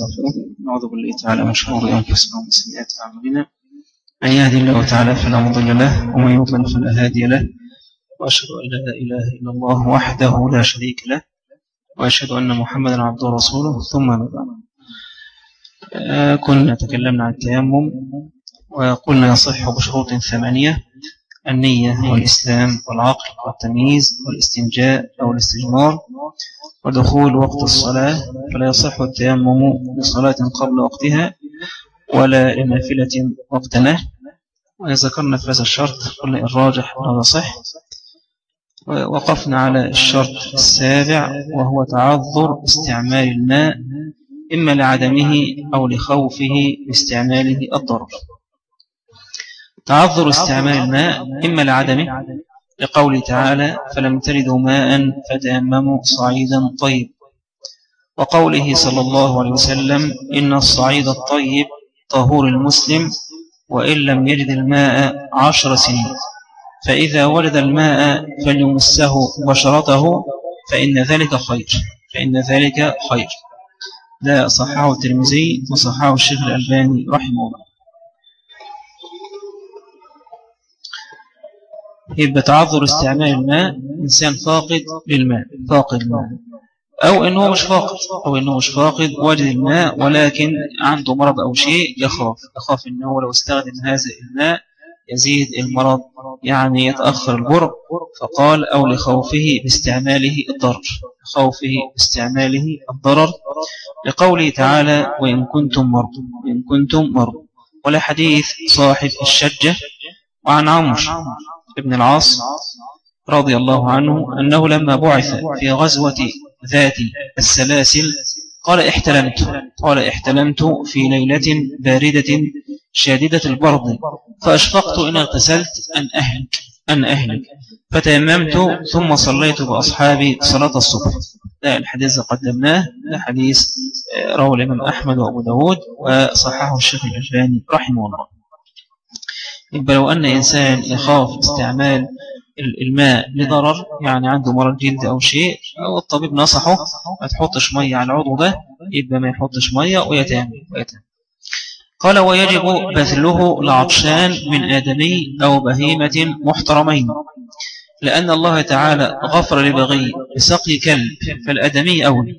ونستغفره نعوذ بالله تعالى من شرور أنفسنا ومن سيئات أعمالنا من يهدي الله تعالى فلا مضل له ومن يضلل فلا هادي له وأشهد أن لا إله إلا الله وحده لا شريك له وأشهد أن محمدا عبده ورسوله ثم ما بعد آه، كنا تكلمنا عن التيمم وقلنا يصح بشروط ثمانية النية والإسلام والعقل والتمييز والاستنجاء أو الاستجمار ودخول وقت الصلاة فلا يصح التيمم لصلاة قبل وقتها ولا لنافلة وقتنا وذكرنا في هذا الشرط قلنا الراجح ولا يصح وقفنا على الشرط السابع وهو تعذر استعمال الماء إما لعدمه أو لخوفه باستعماله الضرر تعذر استعمال الماء إما لعدمه لقوله تعالى فلم تردوا ماء فتأمموا صعيدا طيب وقوله صلى الله عليه وسلم إن الصعيد الطيب طهور المسلم وإن لم يجد الماء عشر سنين فإذا ولد الماء فليمسه بشرته فإن ذلك خير فإن ذلك خير لا صححه الترمذي وصححه الشيخ الألباني رحمه الله يبقى تعذر استعمال الماء إنسان فاقد للماء فاقد الماء أو إنه مش فاقد أو إنه مش فاقد وجد الماء ولكن عنده مرض أو شيء يخاف يخاف إنه لو استخدم هذا الماء يزيد المرض يعني يتأخر البرء فقال أو لخوفه باستعماله الضرر خوفه باستعماله الضرر لقوله تعالى وإن كنتم مرضى وإن كنتم مرضى ولا حديث صاحب الشجة وعن عمر بن العاص رضي الله عنه أنه لما بعث في غزوة ذات السلاسل قال احتلمت قال احتلمت في ليلة باردة شاددة البرد فأشفقت إن اغتسلت أن أهلك أن أهلك فتيممت ثم صليت بأصحابي صلاة الصبح ده الحديث قدمناه ده حديث آه، روى الإمام أحمد وأبو داود وصححه الشيخ الألباني رحمه الله يبقى لو أن إنسان يخاف استعمال الماء لضرر يعني عنده مرض جلد أو شيء أو الطبيب نصحه ما تحطش مية على العضو ده يبقى ما يحطش مية ويتعمل ويتعمل قال ويجب بذله لعطشان من آدمي أو بهيمة محترمين لأن الله تعالى غفر لبغي بسقي كلب فالأدمي أولي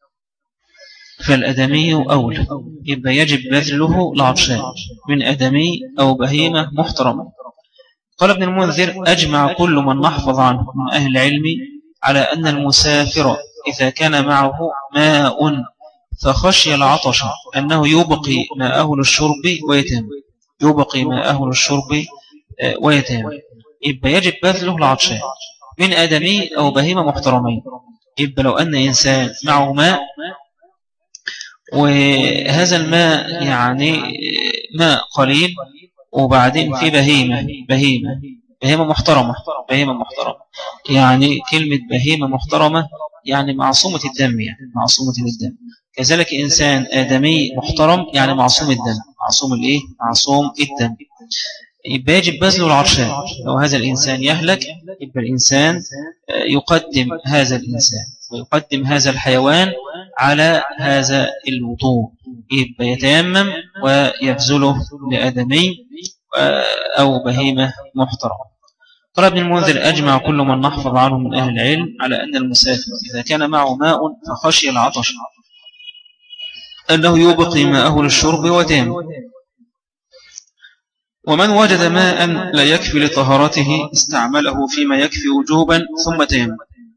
فالأدمي أولى يبقى يجب بذله العطشان من أدمي أو بهيمة محترمة قال ابن المنذر أجمع كل من نحفظ عنه من أهل العلم على أن المسافر إذا كان معه ماء فخشي العطش أنه يبقي ماءه للشرب ويتم يبقي ماءه للشرب آه، ويتم يبقى يجب بذله العطشان من أدمي أو بهيمة محترمين يبقى لو أن إنسان معه ماء وهذا الماء يعني ماء قليل وبعدين في بهيمة بهيمة بهيمة محترمة بهيمة محترمة يعني كلمة بهيمة محترمة يعني معصومة الدم يعني معصومة الدم كذلك إنسان آدمي محترم يعني معصوم الدم معصوم الإيه؟ معصوم الدم يبقى يجب بذل العرشان لو هذا الإنسان يهلك يبقى الإنسان يقدم هذا الإنسان ويقدم هذا الحيوان على هذا الوضوء يبقى يتيمم ويبذله لأدمي أو بهيمة محترمة قال ابن المنذر أجمع كل من نحفظ عنه من أهل العلم على أن المسافر إذا كان معه ماء فخشي العطش أنه يبقي ماءه للشرب وتيمم ومن وجد ماء لا يكفي لطهارته استعمله فيما يكفي وجوبا ثم تيمم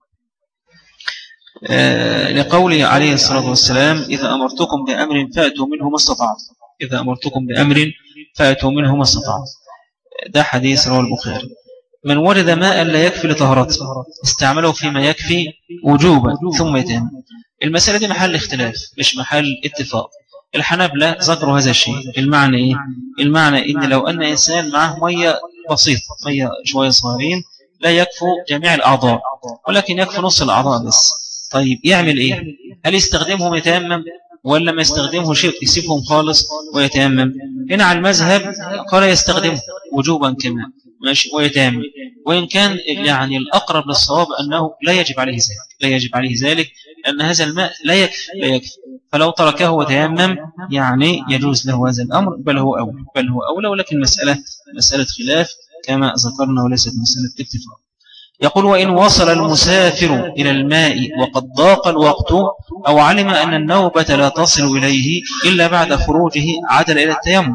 آه، لقوله عليه الصلاة والسلام إذا أمرتكم بأمر فأتوا منه ما استطعت إذا أمرتكم بأمر فأتوا منه ما استطعت ده حديث رواه البخاري من وجد ماء لا يكفي لطهارته استعمله فيما يكفي وجوبا ثم يتم المسألة دي محل اختلاف مش محل اتفاق الحنابلة ذكروا هذا الشيء المعنى إيه؟ المعنى إن لو أن إنسان معه مية بسيطة مية شوية صغيرين لا يكفو جميع الأعضاء ولكن يكفي نص الأعضاء بس طيب يعمل إيه هل يستخدمهم يتيمم ولا ما يستخدمه شيء يسيبهم خالص ويتيمم هنا على المذهب قال يستخدمه وجوبا كمان ماشي ويتيمم وإن كان يعني الأقرب للصواب أنه لا يجب عليه ذلك لا يجب عليه ذلك لأن هذا الماء لا يكفي لا يكفي فلو تركه وتيمم يعني يجوز له هذا الأمر بل هو أولى بل هو أولى ولكن مسألة مسألة خلاف كما ذكرنا وليست مسألة اتفاق يقول وإن وصل المسافر إلى الماء وقد ضاق الوقت أو علم أن النوبة لا تصل إليه إلا بعد خروجه عدل إلى التيمم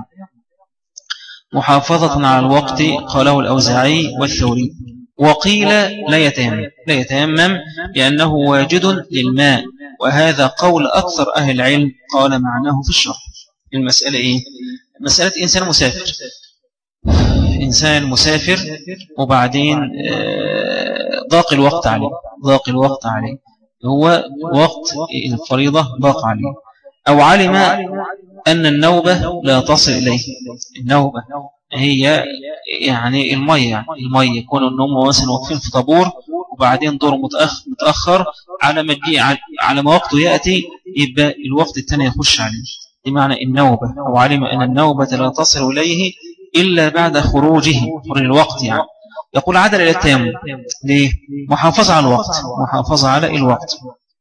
محافظة على الوقت قاله الأوزاعي والثوري وقيل لا يتيمم لا يتيمم لأنه واجد للماء وهذا قول أكثر أهل العلم قال معناه في الشرح المسألة إيه؟ مسألة إنسان مسافر إنسان مسافر وبعدين آه، ضاق الوقت عليه ضاق الوقت عليه هو وقت الفريضة ضاق عليه أو علم أن النوبة لا تصل إليه النوبة هي يعني المية يعني المية يكون النوم مثلا واقفين في طابور وبعدين دور متأخر, متأخر على ما على ما وقته يأتي يبقى الوقت الثاني يخش عليه بمعنى النوبة أو علم أن النوبة لا تصل إليه إلا بعد خروجه خروج الوقت يعني يقول عدل إلى التيمم ليه؟ محافظة على الوقت محافظة على الوقت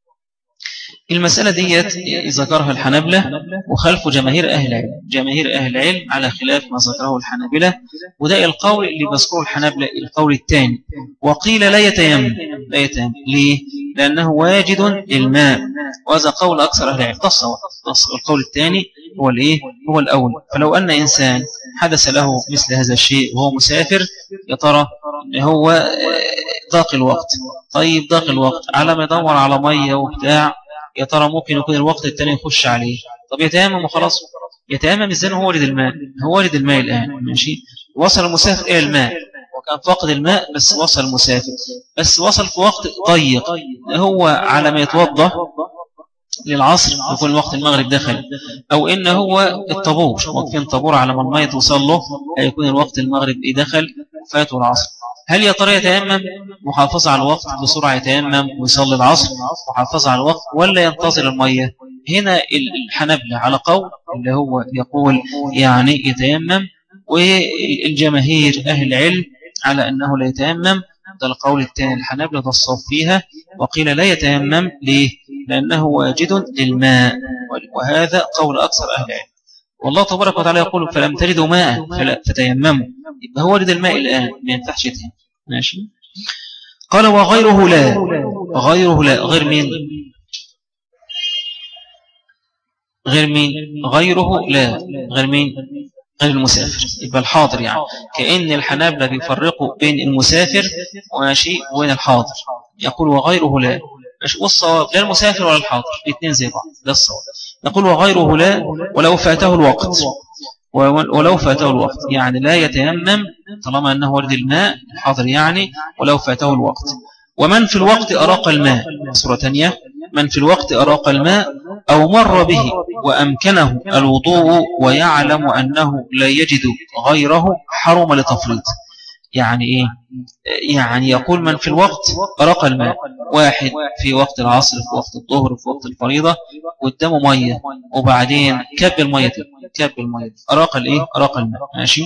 المسألة ديت ذكرها الحنبلة وخلف جماهير أهل العلم جماهير أهل العلم على خلاف ما ذكره الحنبلة وده القول اللي بذكره الحنبلة القول الثاني وقيل لا يتيمم لا يتيمم ليه؟ لأنه واجد للماء وهذا قول أكثر أهل العلم تصور القول الثاني هو الإيه؟ هو الأول فلو أن إنسان حدث له مثل هذا الشيء وهو مسافر يا ترى هو ضاق الوقت طيب ضاق الوقت على ما يدور على مية وبتاع يا ترى ممكن يكون الوقت الثاني يخش عليه طب يتيمم وخلاص يتيمم ازاي هو ولد الماء هو ولد الماء الآن ماشي وصل المسافر إلى الماء وكان فاقد الماء بس وصل المسافر بس وصل في وقت ضيق هو على ما يتوضى للعصر يكون وقت المغرب دخل أو إن هو الطابور وقفين طابور على ما المية توصل له هيكون الوقت المغرب دخل فاته العصر هل يا ترى يتيمم محافظة على الوقت بسرعة يتيمم ويصلي العصر محافظة على الوقت ولا ينتظر المية هنا الحنبلة على قول اللي هو يقول يعني يتيمم والجماهير أهل العلم على أنه لا يتيمم ده القول الثاني الحنبلة ده الصوف فيها وقيل لا يتيمم ليه لأنه واجد للماء وهذا قول أكثر أهل العلم والله تبارك وتعالى يقول فلم تجدوا ماء فلا فتيمموا يبقى هو وجد الماء الآن ما ينفعش يتيمم ماشي قال وغيره لا غيره لا غير مين غير مين غيره لا غير مين غير المسافر يبقى الحاضر يعني كأن الحنابلة بيفرقوا بين المسافر وماشي وبين الحاضر يقول وغيره لا والصواب لا المسافر ولا الحاضر الاثنين زي بعض ده الصواب يقول وغيره لا ولو فاته الوقت ولو فاته الوقت يعني لا يتيمم طالما أنه ورد الماء حاضر يعني ولو فاته الوقت ومن في الوقت أراق الماء سورة ثانية من في الوقت أراق الماء أو مر به وأمكنه الوضوء ويعلم أنه لا يجد غيره حرم لتفريط يعني إيه يعني يقول من في الوقت أراق الماء واحد في وقت العصر في وقت الظهر في وقت الفريضة قدامه مية وبعدين كب المية كب المية أراق الإيه أراق الماء ماشي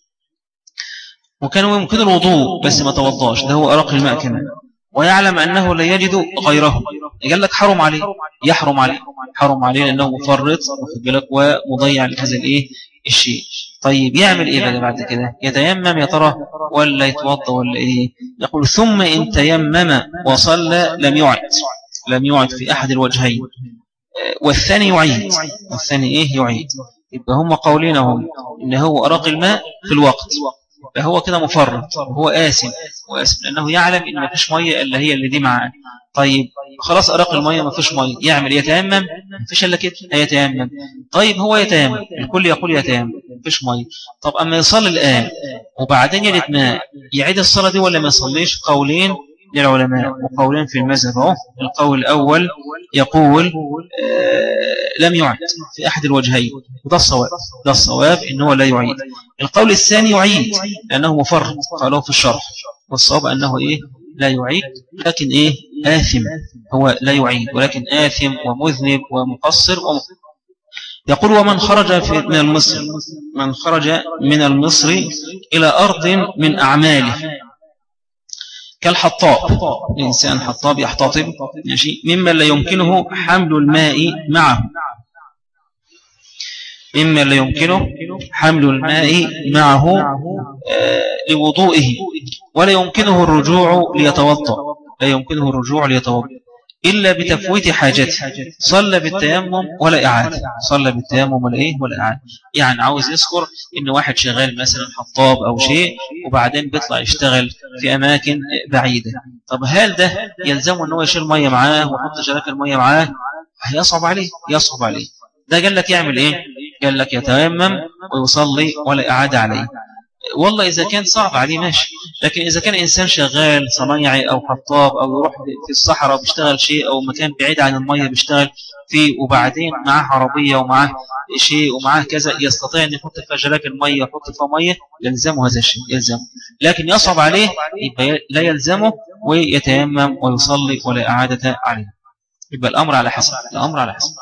وكان يمكن الوضوء بس ما توضاش ده هو أراق الماء كمان ويعلم أنه لا يجد غيره قال لك حرم عليه يحرم عليه حرم عليه لأنه مفرط ومضيع لهذا الإيه الشيء طيب يعمل إيه بقى بعد كده يتيمم يا ترى ولا يتوضى ولا إيه يقول ثم إن تيمم وصلى لم يعد لم يعد في أحد الوجهين والثاني يعيد والثاني إيه يعيد يبقى هم قولينهم إن هو أراق الماء في الوقت فهو كده مفرط هو آسم وآسم لأنه يعلم إن ما فيش مية إلا هي اللي دي معاه طيب خلاص أراق المية ما فيش مية يعمل يتيمم ما فيش إلا كده هيتيمم طيب هو يتيمم الكل يقول يتيمم ما فيش مية طب أما يصلي الآن وبعدين يجد ماء يعيد الصلاة دي ولا ما يصليش قولين للعلماء وقولين في المذهب اهو القول الأول يقول آه لم يعد في أحد الوجهين وده الصواب ده الصواب إنه لا يعيد القول الثاني يعيد لأنه مفرط قالوا في الشرح والصواب أنه إيه لا يعيد لكن إيه آثم هو لا يعيد ولكن آثم ومذنب ومقصر ومقصر يقول ومن خرج في من المصر من خرج من المصر إلى أرض من أعماله كالحطاب الإنسان حطاب يحتطب ماشي مما لا يمكنه حمل الماء معه مما لا يمكنه حمل الماء معه آه، لوضوئه ولا يمكنه الرجوع ليتوضا لا يمكنه الرجوع ليتوضا إلا بتفويت حاجته صلى بالتيمم ولا إعادة صلى بالتيمم ولا إيه ولا إعادة يعني عاوز يذكر إن واحد شغال مثلا حطاب أو شيء وبعدين بيطلع يشتغل في أماكن بعيدة طب هل ده يلزمه أنه يشيل مية معاه ويحط جراك المية معاه هيصعب عليه يصعب عليه ده قال لك يعمل إيه قال لك يتيمم ويصلي ولا إعادة عليه والله إذا كان صعب عليه ماشي لكن إذا كان إنسان شغال صنايعي أو حطاب أو يروح في الصحراء بيشتغل شيء أو مكان بعيد عن المية بيشتغل فيه وبعدين معاه عربية ومعاه شيء ومعاه كذا يستطيع أن يحط فيها جلاك المية يحط فيها مية يلزمه هذا الشيء يلزمه لكن يصعب عليه يبقى لا يلزمه ويتيمم ويصلي ولا إعادة عليه يبقى الأمر على حسب الأمر على حسب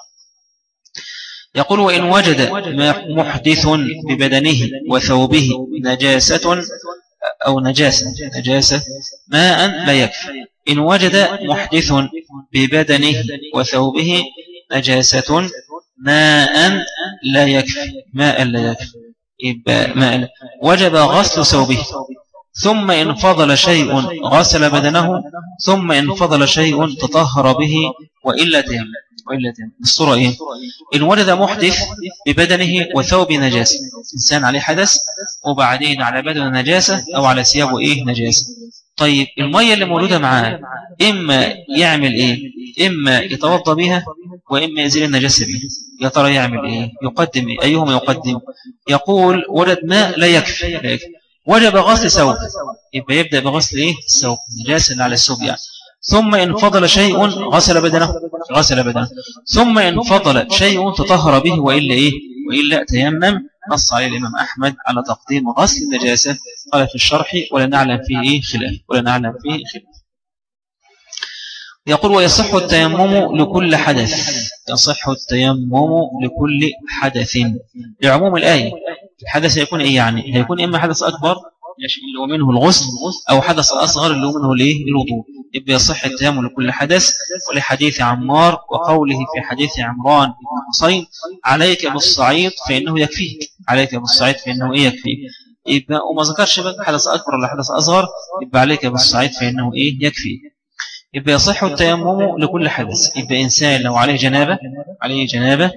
يقول وإن وجد محدث ببدنه وثوبه نجاسة أو نجاسة نجاسة ماء لا يكفي إن وجد محدث ببدنه وثوبه نجاسة ماء لا يكفي ماء لا يكفي يبقى ماء وجب غسل ثوبه ثم إن فضل شيء غسل بدنه ثم إن فضل شيء تطهر به وإلا تيمم وإلا تيمم الصورة إيه إن وجد محدث ببدنه وثوب نجاسة إنسان عليه حدث وبعدين على بدن نجاسة أو على ثيابه إيه نجاسة طيب المية اللي موجودة معاه إما يعمل إيه إما يتوضى بها وإما يزيل النجاسة بها يا ترى يعمل إيه يقدم إيه أيهما يقدم يقول ولد ماء لا يكفي, لا يكفي. وجب غسل ثوب يبقى يبدأ بغسل إيه الثوب نجاسة على الثوب يعني ثم إن فضل شيء غسل بدنه غسل بدنه ثم إن فضل شيء تطهر به وإلا إيه وإلا تيمم نص عليه الإمام أحمد على تقديم غسل النجاسة قال في الشرح ولا نعلم فيه إيه خلاف ولا نعلم فيه خلاف يقول ويصح التيمم لكل حدث يصح التيمم لكل حدث لعموم الآية الحدث يكون إيه يعني هيكون إما حدث أكبر اللي هو منه الغسل أو حدث أصغر اللي هو منه الإيه الوضوء يبقى يصح التيمم لكل حدث ولحديث عمار وقوله في حديث عمران بن حصين عليك بالصعيد فإنه يكفيك عليك بالصعيد فإنه إيه يكفيك يبقى وما ذكرش بقى حدث أكبر ولا حدث أصغر يبقى عليك بالصعيد فإنه إيه يكفيك يبقى يصح التيمم لكل حدث يبقى إنسان لو عليه جنابة عليه جنابة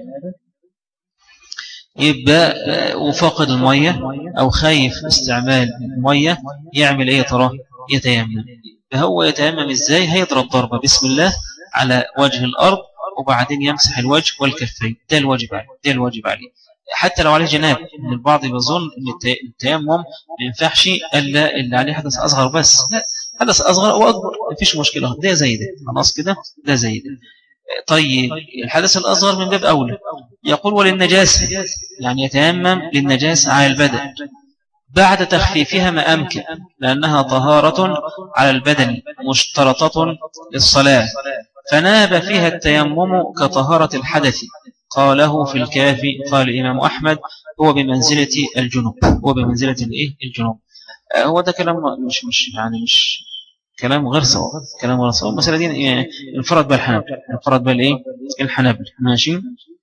يبقى وفاقد المية أو خايف استعمال المية يعمل إيه ترى يتيمم فهو يتيمم إزاي هيضرب ضربة بسم الله على وجه الأرض وبعدين يمسح الوجه والكفين ده الواجب عليه ده الواجب عليه حتى لو عليه جناب ان البعض بيظن ان التيمم ما ينفعش الا اللي عليه حدث اصغر بس لا حدث اصغر او اكبر مفيش مشكله ده زي ده خلاص كده ده زي ده طيب الحدث الأصغر من باب أولى يقول وللنجاسة يعني يتيمم للنجاسة على البدن بعد تخفيفها ما أمكن لأنها طهارة على البدن مشترطة للصلاة فناب فيها التيمم كطهارة الحدث قاله في الكافي قال الإمام أحمد هو بمنزلة الجنوب هو بمنزلة الإيه الجنوب آه، هو ده كلام مش مش يعني مش كلام غير صواب كلام غير صواب المسألة دي يعني انفرد بالحنابل انفرد بالايه الحنابل ماشي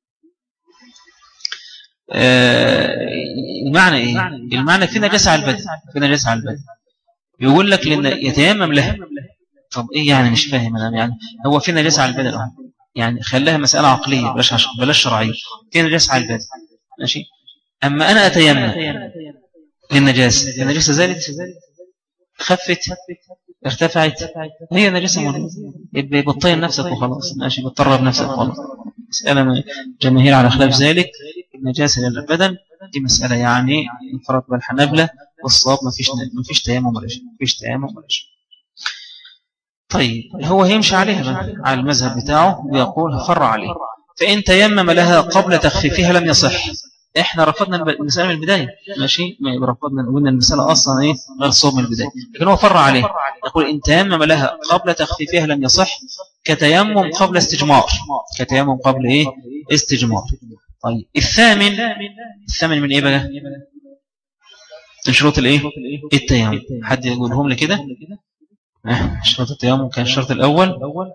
آه المعنى ايه المعنى في نجاسة على البدن في نجاسة على البدن يقول لك لان يتيمم لها طب ايه يعني مش فاهم انا يعني هو في نجاسة على البدن اهو يعني خلاها مسألة عقلية بلاش بلاش شرعية في نجاسة على البدن ماشي اما انا اتيمم للنجاسة النجاسة زالت خفت ارتفعت هي نجسة موجودة يبقى بتطين نفسك وخلاص ماشي بتطرب نفسك وخلاص مسألة جماهير على خلاف ذلك النجاسة للبدن دي مسألة يعني انفرد بالحنبلة والصواب ما فيش ما فيش تيمم ولا شيء ما فيش تيمم ولا شيء طيب هو هيمشي عليها بقى على المذهب بتاعه ويقول هفر عليه فإن تيمم لها قبل تخفيفها لم يصح احنا رفضنا المسألة من البداية ماشي ما رفضنا قلنا المسألة أصلا ايه غير صوب من البداية لكن هو فر عليه يقول إن تيمم لها قبل تخفيفها لم يصح كتيمم قبل استجمار كتيمم قبل ايه استجمار طيب الثامن الثامن من ايه بقى من شروط الايه التيمم حد يقولهم لي كده شرط التيمم كان الشرط الأول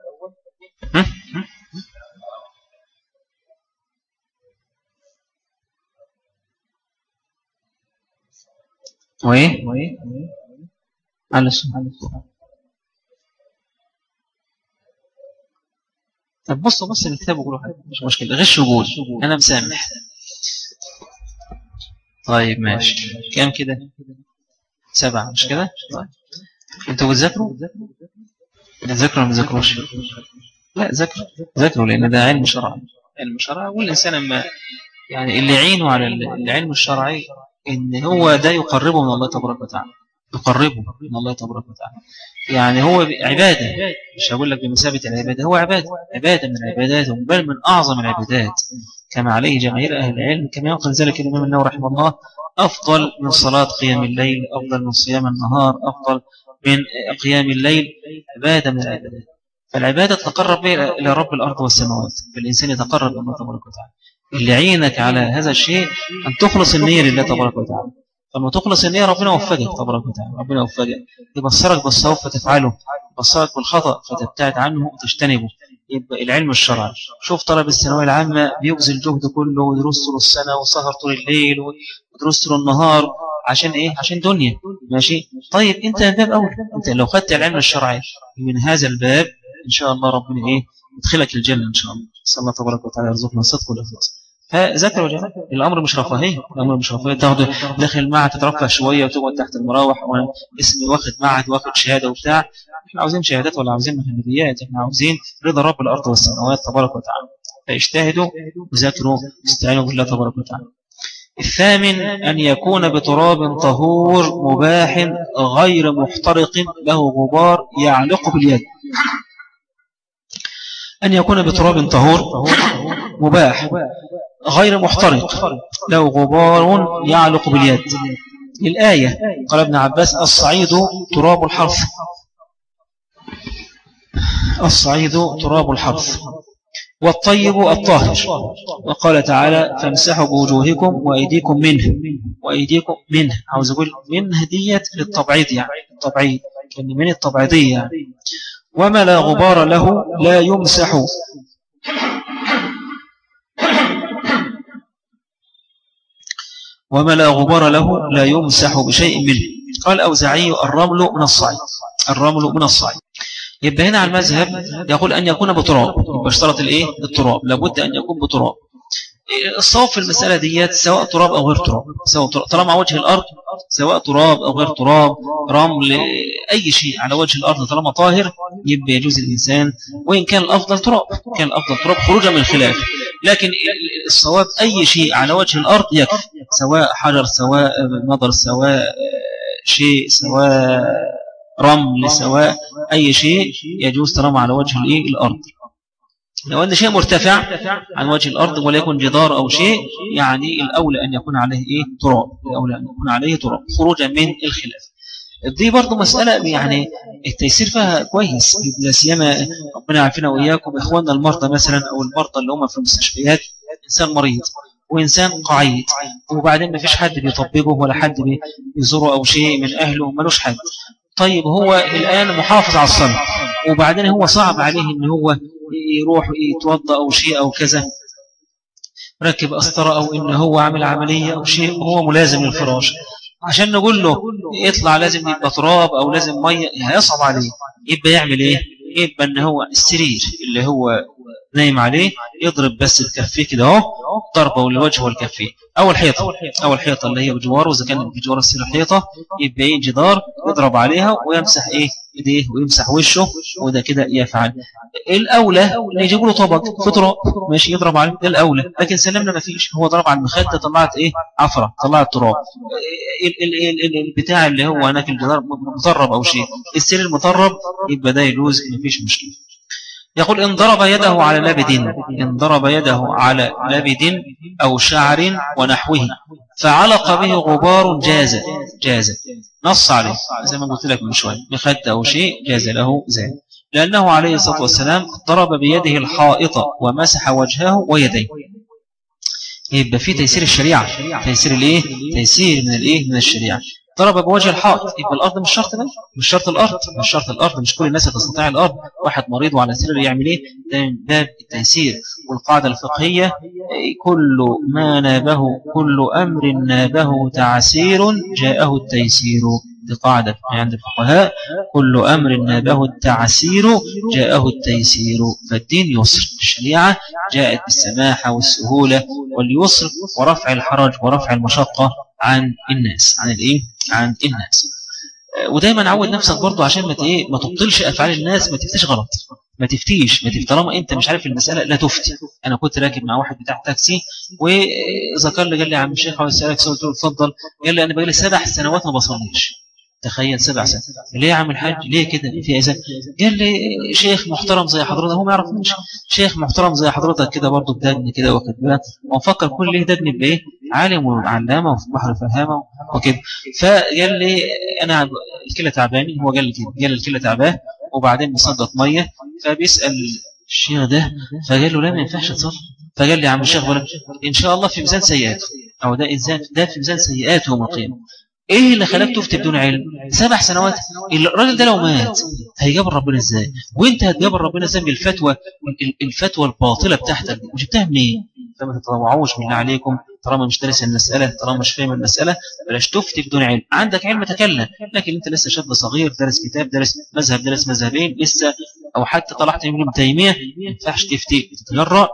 وإيه على السؤال طب بصوا بص الكتاب وقولوا حاجة مش مشكلة غش وجود أنا مسامح طيب ماشي كام كده سبعة مش كده طيب انتوا بتذاكروا بتذاكروا ولا ما بتذاكروش لا ذاكروا ذاكروا لأن ده علم شرع علم شرع والإنسان ما يعني اللي يعينه على العلم الشرعي إن هو ده يقربه من الله تبارك وتعالى يقربه من الله تبارك وتعالى يعني هو عبادة مش هقول لك بمثابة العبادة هو عبادة عبادة من العبادات بل من أعظم العبادات كما عليه جماهير أهل العلم كما ينقل ذلك الإمام النووي رحمه الله أفضل من صلاة قيام الليل أفضل من صيام النهار أفضل من قيام الليل عبادة من العبادات فالعبادة تقرب بها إلى رب الأرض والسماوات فالإنسان يتقرب إلى الله تبارك وتعالى اللي يعينك على هذا الشيء أن تخلص النية لله تبارك وتعالى فلما تخلص النية ربنا وفقك تبارك وتعالى ربنا وفقك يبصرك بالصواب فتفعله يبصرك بالخطأ فتبتعد عنه وتجتنبه يبقى العلم الشرعي شوف طلب الثانويه العامة بيبذل جهد كله ودروس طول السنة وسهر طول الليل ودروس طول النهار عشان ايه عشان دنيا ماشي طيب انت الباب اول انت لو خدت العلم الشرعي من هذا الباب ان شاء الله ربنا ايه يدخلك الجنة ان شاء الله صلى الله تبارك وتعالى يرزقنا الصدق والاخلاص فذكروا جماعة الأمر مش رفاهية الأمر مش رفاهية تاخد داخل معهد تترفه شوية وتقعد تحت المراوح وأنا اسمي واخد معهد واخد شهادة وبتاع احنا عاوزين شهادات ولا عاوزين مهنديات احنا عاوزين رضا رب الأرض والسماوات تبارك وتعالى فاجتهدوا وذاكروا استعينوا بالله تبارك وتعالى الثامن أن يكون بتراب طهور مباح غير محترق له غبار يعلق باليد أن يكون بتراب طهور مباح غير محترق له غبار يعلق باليد الآية قال ابن عباس الصعيد تراب الحرف الصعيد تراب الحرف والطيب الطاهر وقال تعالى فامسحوا بوجوهكم وأيديكم منه وأيديكم منه عاوز أقول من هدية للطبعيد يعني الطبعيد كان من الطبعيدية يعني وما لا غبار له لا يمسح وما لا غبار له لا يمسح بشيء منه قال أوزعي الرمل من الصعيد الرمل من الصعيد يبقى هنا على المذهب يقول أن يكون بتراب يبقى اشترط الإيه التراب لابد أن يكون بتراب الصواب في المسألة ديت سواء تراب أو غير تراب سواء تراب طالما على وجه الأرض سواء تراب أو غير تراب رمل أي شيء على وجه الأرض طالما طاهر يبقى يجوز الإنسان وإن كان الأفضل تراب كان الأفضل تراب خروجا من الخلاف لكن الصواب أي شيء على وجه الأرض يكفي سواء حجر سواء مضر سواء شيء سواء رمل سواء أي شيء يجوز طالما على وجه الأرض لو أن شيء مرتفع عن وجه الأرض وليكن جدار أو شيء يعني الأولى أن يكون عليه إيه تراب الأولى أن يكون عليه تراب خروجا من الخلاف دي برضو مسألة يعني التيسير فيها كويس لا سيما ربنا يعافينا وإياكم إخواننا المرضى مثلا أو المرضى اللي هم في المستشفيات إنسان مريض وإنسان قعيد وبعدين ما فيش حد بيطببه ولا حد بيزوره أو شيء من أهله ملوش حد طيب هو الآن محافظ على الصلاة وبعدين هو صعب عليه ان هو يروح يتوضأ أو شيء أو كذا ركب أسطرة أو إن هو عمل عملية أو شيء وهو ملازم للفراش عشان نقول له يطلع لازم يبقى تراب أو لازم مية هيصعب عليه يبقى يعمل إيه يبقى إن هو السرير اللي هو نايم عليه يضرب بس الكفيه كده اهو ضربه للوجه والكفيه اول حيطه اول حيطه اللي هي بجواره اذا كان بجوار السرير حيطه يبقى ايه جدار يضرب عليها ويمسح ايه ايديه ويمسح وشه وده كده يفعل الاولى يجيبوا له طبق فطره ماشي يضرب عليه ده الاولى لكن سلمنا ما فيش هو ضرب على المخده طلعت ايه عفره طلعت تراب البتاع اللي هو هناك الجدار مطرب او شيء السرير المطرب يبقى ده يجوز ما فيش مشكله يقول إن ضرب يده على لبد إن ضرب يده على لبد أو شعر ونحوه فعلق به غبار جاز جاز نص عليه زي ما قلت لك من شوي بخد أو شيء جاز له ذلك لأنه عليه الصلاة والسلام ضرب بيده الحائط ومسح وجهه ويديه يبقى في تيسير الشريعة تيسير الايه تيسير من الايه من الشريعة ضرب بوجه الحائط يبقى الأرض مش شرط بقى مش شرط الأرض مش شرط الأرض مش كل الناس تستطيع الأرض واحد مريض وعلى سرير يعمل إيه ده من باب التيسير والقاعدة الفقهية كل ما نابه كل أمر نابه تعسير جاءه التيسير دي قاعدة عند الفقهاء كل أمر نابه التعسير جاءه التيسير فالدين يسر الشريعة جاءت بالسماحة والسهولة واليسر ورفع الحرج ورفع المشقة عن الناس عن الايه عن الناس ودايما عود نفسك برضو عشان ما ايه ما تبطلش افعال الناس ما تفتيش غلط ما تفتيش ما تفتي طالما انت مش عارف المساله لا تفتي انا كنت راكب مع واحد بتاع تاكسي وذكر لي قال لي يا عم الشيخ عاوز اسالك سؤال قلت له اتفضل قال لي انا بقالي سبع سنوات ما بصليش تخيل سبع سنوات ليه يا عم الحاج ليه كده في اذان قال لي شيخ محترم زي حضرتك هو ما يعرفنيش شيخ محترم زي حضرتك كده برضه بدجن كده واخد بالك ومفكر كل ليه دجن بايه عالم وعلامه وفي بحر فهامه وكده فقال لي انا الكلى تعباني هو قال لي كده قال لي الكلى تعباه وبعدين مصدق ميه فبيسال الشيخ ده فقال له لا ما ينفعش تصلي فقال لي يا عم الشيخ ان شاء الله في ميزان سيئاته او ده انسان ده في ميزان سيئاته يوم القيامه ايه اللي خلاك تفتي بدون علم سبع سنوات الراجل ده لو مات هيجابر ربنا ازاي وانت هتجابر ربنا ازاي بالفتوى الفتوى الباطله بتاعتك وجبتها منين فما تتطوعوش بالله عليكم طالما مش دارس المسألة طالما مش فاهم المسألة بلاش تفتي بدون علم عندك علم تكلم لكن انت لسه شاب صغير دارس كتاب دارس مذهب دارس مذهبين لسه او حتى طلعت من ابن تيمية ما ينفعش تفتي تتجرأ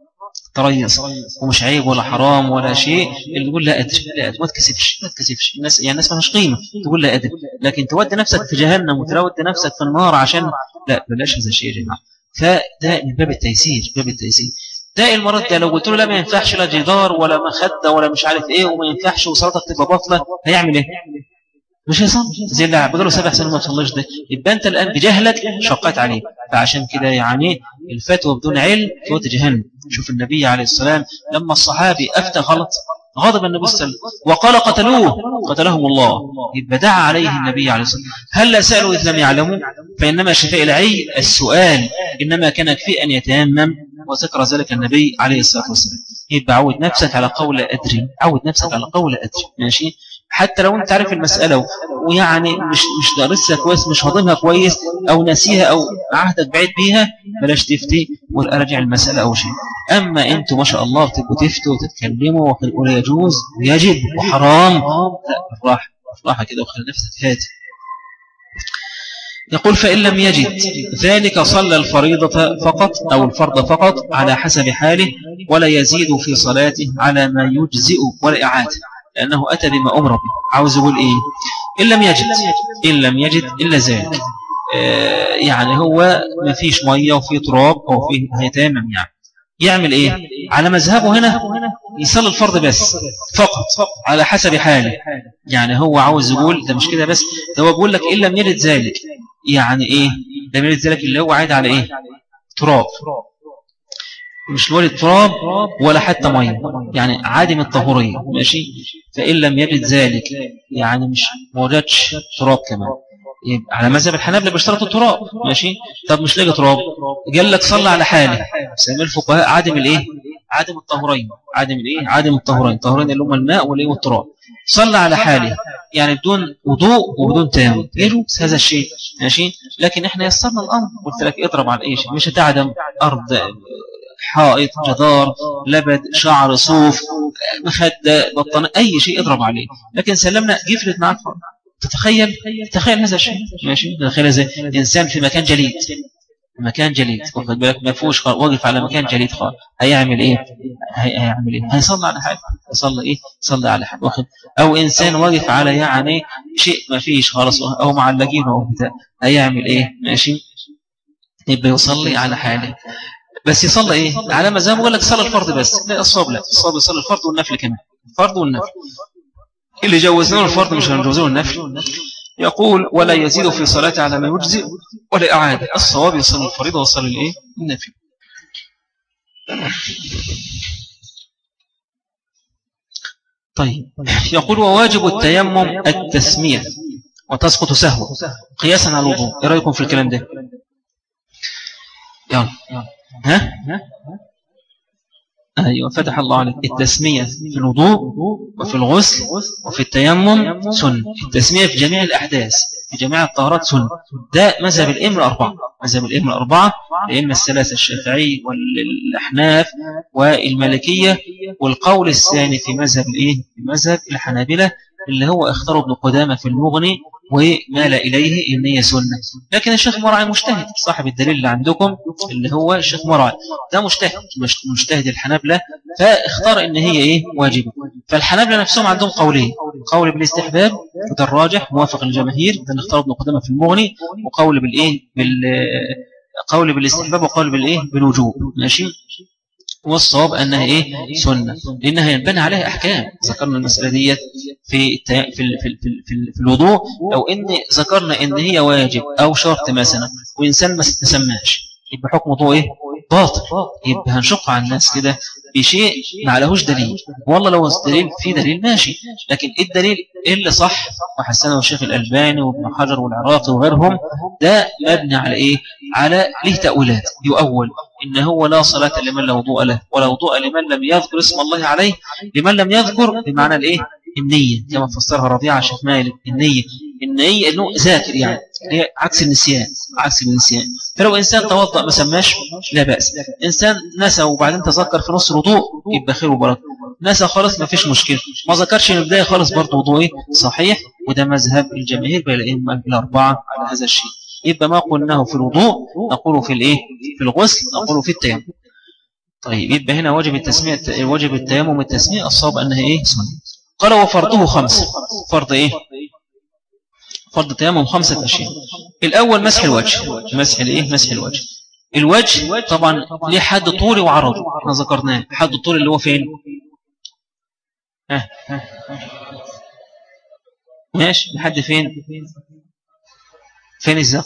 تريص ومش عيب ولا حرام ولا شيء اللي يقول لا أدري لا أدري ما تكسفش ما تكسفش الناس يعني الناس مالهاش قيمة تقول لا أدري لكن تودي نفسك في جهنم وترود نفسك في النار عشان لا بلاش هذا الشيء يا جماعة فده من باب التيسير باب التيسير ده المرض ده لو قلت له لا ما ينفعش لا جدار ولا مخدة ولا مش عارف ايه وما ينفعش وصلاتك تبقى باطلة هيعمل ايه مش هيصلي زي اللي بقى له سبع سنين ما تصليش ده يبقى انت الان بجهلك شقت عليه فعشان كده يعني الفتوى بدون علم فتوى جهنم شوف النبي عليه السلام لما الصحابي افتى غلط غضب النبي صلى الله عليه وسلم وقال قتلوه قتلهم الله يبقى دعا عليه النبي عليه الصلاه والسلام هل لا سالوا اذ لم يعلموا فانما شفاء العي السؤال انما كان يكفي ان يتيمم وذكر ذلك النبي عليه الصلاه والسلام يبقى عود نفسك على قول ادري عود نفسك على قول ادري ماشي حتى لو انت عارف المسألة ويعني مش مش دارسها كويس مش هضمها كويس او ناسيها او عهدك بعيد بيها بلاش تفتي وارجع المسألة او شيء اما انتوا ما شاء الله بتبقوا تفتوا وتتكلموا وتقولوا يجوز ويجب وحرام لا افراح افراح كده وخلي نفسك هادي يقول فإن لم يجد ذلك صلى الفريضة فقط أو الفرض فقط على حسب حاله ولا يزيد في صلاته على ما يجزئ ولا إعادة لأنه أتى بما أمر به عاوز يقول إيه إن لم يجد إن لم يجد إلا ذلك آه يعني هو ما فيش مية وفي تراب أو في هيتامم يعني يعمل إيه على مذهبه هنا يصلي الفرض بس فقط على حسب حاله يعني هو عاوز يقول ده مش كده بس ده هو بيقول لك إن لم يجد ذلك يعني إيه لم يجد ذلك اللي هو عايد على إيه تراب مش الولد تراب ولا حتى ميه يعني عادم الطهورية ماشي فإن لم يجد ذلك يعني مش موجدش تراب كمان يبقى على مذهب الحنابلة بيشترطوا التراب ماشي طب مش لاقي تراب قال لك صلى على حاله سمي الفقهاء عادم الايه عادم الطهورين عادم الايه عادم الطهورين الطهورين اللي هم الماء والايه والتراب صلى على حاله يعني بدون وضوء وبدون تيمم يجوز هذا الشيء ماشي لكن احنا يسرنا الامر قلت لك اضرب على اي شيء مش هتعدم ارض حائط جدار لبد شعر صوف مخدة بطانة أي شيء اضرب عليه لكن سلمنا جفلت معك تتخيل تخيل هذا الشيء ماشي تتخيل زي إنسان في مكان جليد مكان جليد واخد بالك ما فيهوش واقف على مكان جليد خالص هيعمل ايه هيعمل ايه هيصلي على حاجه هيصلي ايه يصلي على حاجه واخد او انسان واقف على يعني شيء ما فيش خالص او معلقين او بتاع هيعمل ايه ماشي يبقى يصلي على حاله بس يصلي ايه على مذهب يقول لك صلى الفرض بس لا الصواب لا الصواب يصلي الفرض والنفل كمان الفرض والنفل اللي جوزناه الفرض مش هنجوزه النفل يقول ولا يزيد في صلاته على ما يجزئ ولا إعادة الصواب يصلي الفريضة ويصلي الايه النفل طيب يقول وواجب التيمم التسمية وتسقط سهوا قياسا على الوضوء ايه رايكم في الكلام ده يلا ها أيوة فتح الله عليك التسمية في الوضوء وفي الغسل وفي التيمم سنة التسمية في جميع الأحداث في جميع الطهارات سنة ده مذهب الإمر الأربعة مذهب الإمر الأربعة الإمة الثلاثة الشافعي والأحناف والمالكية والقول الثاني في مذهب الإيه في مذهب الحنابلة اللي هو اختاره ابن قدامة في المغني ومال إليه إن هي سنة لكن الشيخ مرعي مجتهد صاحب الدليل اللي عندكم اللي هو الشيخ مرعي ده مجتهد مجتهد الحنابلة فاختار إن هي إيه واجبة فالحنابلة نفسهم عندهم قولين قول بالاستحباب وده الراجح موافق للجماهير ده اللي اختار ابن قدامة في المغني وقول بالإيه بال قول بالاستحباب وقول بالإيه بالوجوب ماشي والصواب أنها إيه سنة لأنها ينبني عليها أحكام ذكرنا المسألة دي في في في في, في الوضوء لو إن ذكرنا إن هي واجب أو شرط مثلا وإنسان ما تسماش يبقى حكم وضوء إيه باطل يبقى هنشق على الناس كده بشيء ما عليهوش دليل والله لو الدليل في دليل ماشي لكن الدليل اللي صح وحسنه الشيخ الألباني وابن حجر والعراقي وغيرهم ده مبني على إيه على له تأويلات يؤول إن هو لا صلاة لمن لا وضوء له ولا وضوء لمن لم يذكر اسم الله عليه لمن لم يذكر بمعنى الإيه النية كما فسرها ربيعة شيخ مالك النية النية إنه ذاكر يعني هي عكس النسيان عكس النسيان فلو إنسان توضأ ما سماش لا بأس إنسان نسى وبعدين تذكر في نص الوضوء يبقى خير وبركة نسى خالص ما فيش مشكلة ما ذكرش من البداية خالص برضه وضوء صحيح وده مذهب الجماهير بين الأئمة الأربعة على هذا الشيء يبقى ما قلناه في الوضوء نقوله في الايه في الغسل نقوله في التيمم طيب يبقى هنا واجب التسمية واجب التيمم التسمية الصواب انها ايه سنة قال وفرضه خمسة فرض ايه فرض التيمم خمسة اشياء الاول مسح الوجه مسح الايه مسح الوجه الوجه طبعا ليه حد طولي وعرضه احنا ذكرناه حد طولي اللي هو فين ها ماشي لحد فين فين الزق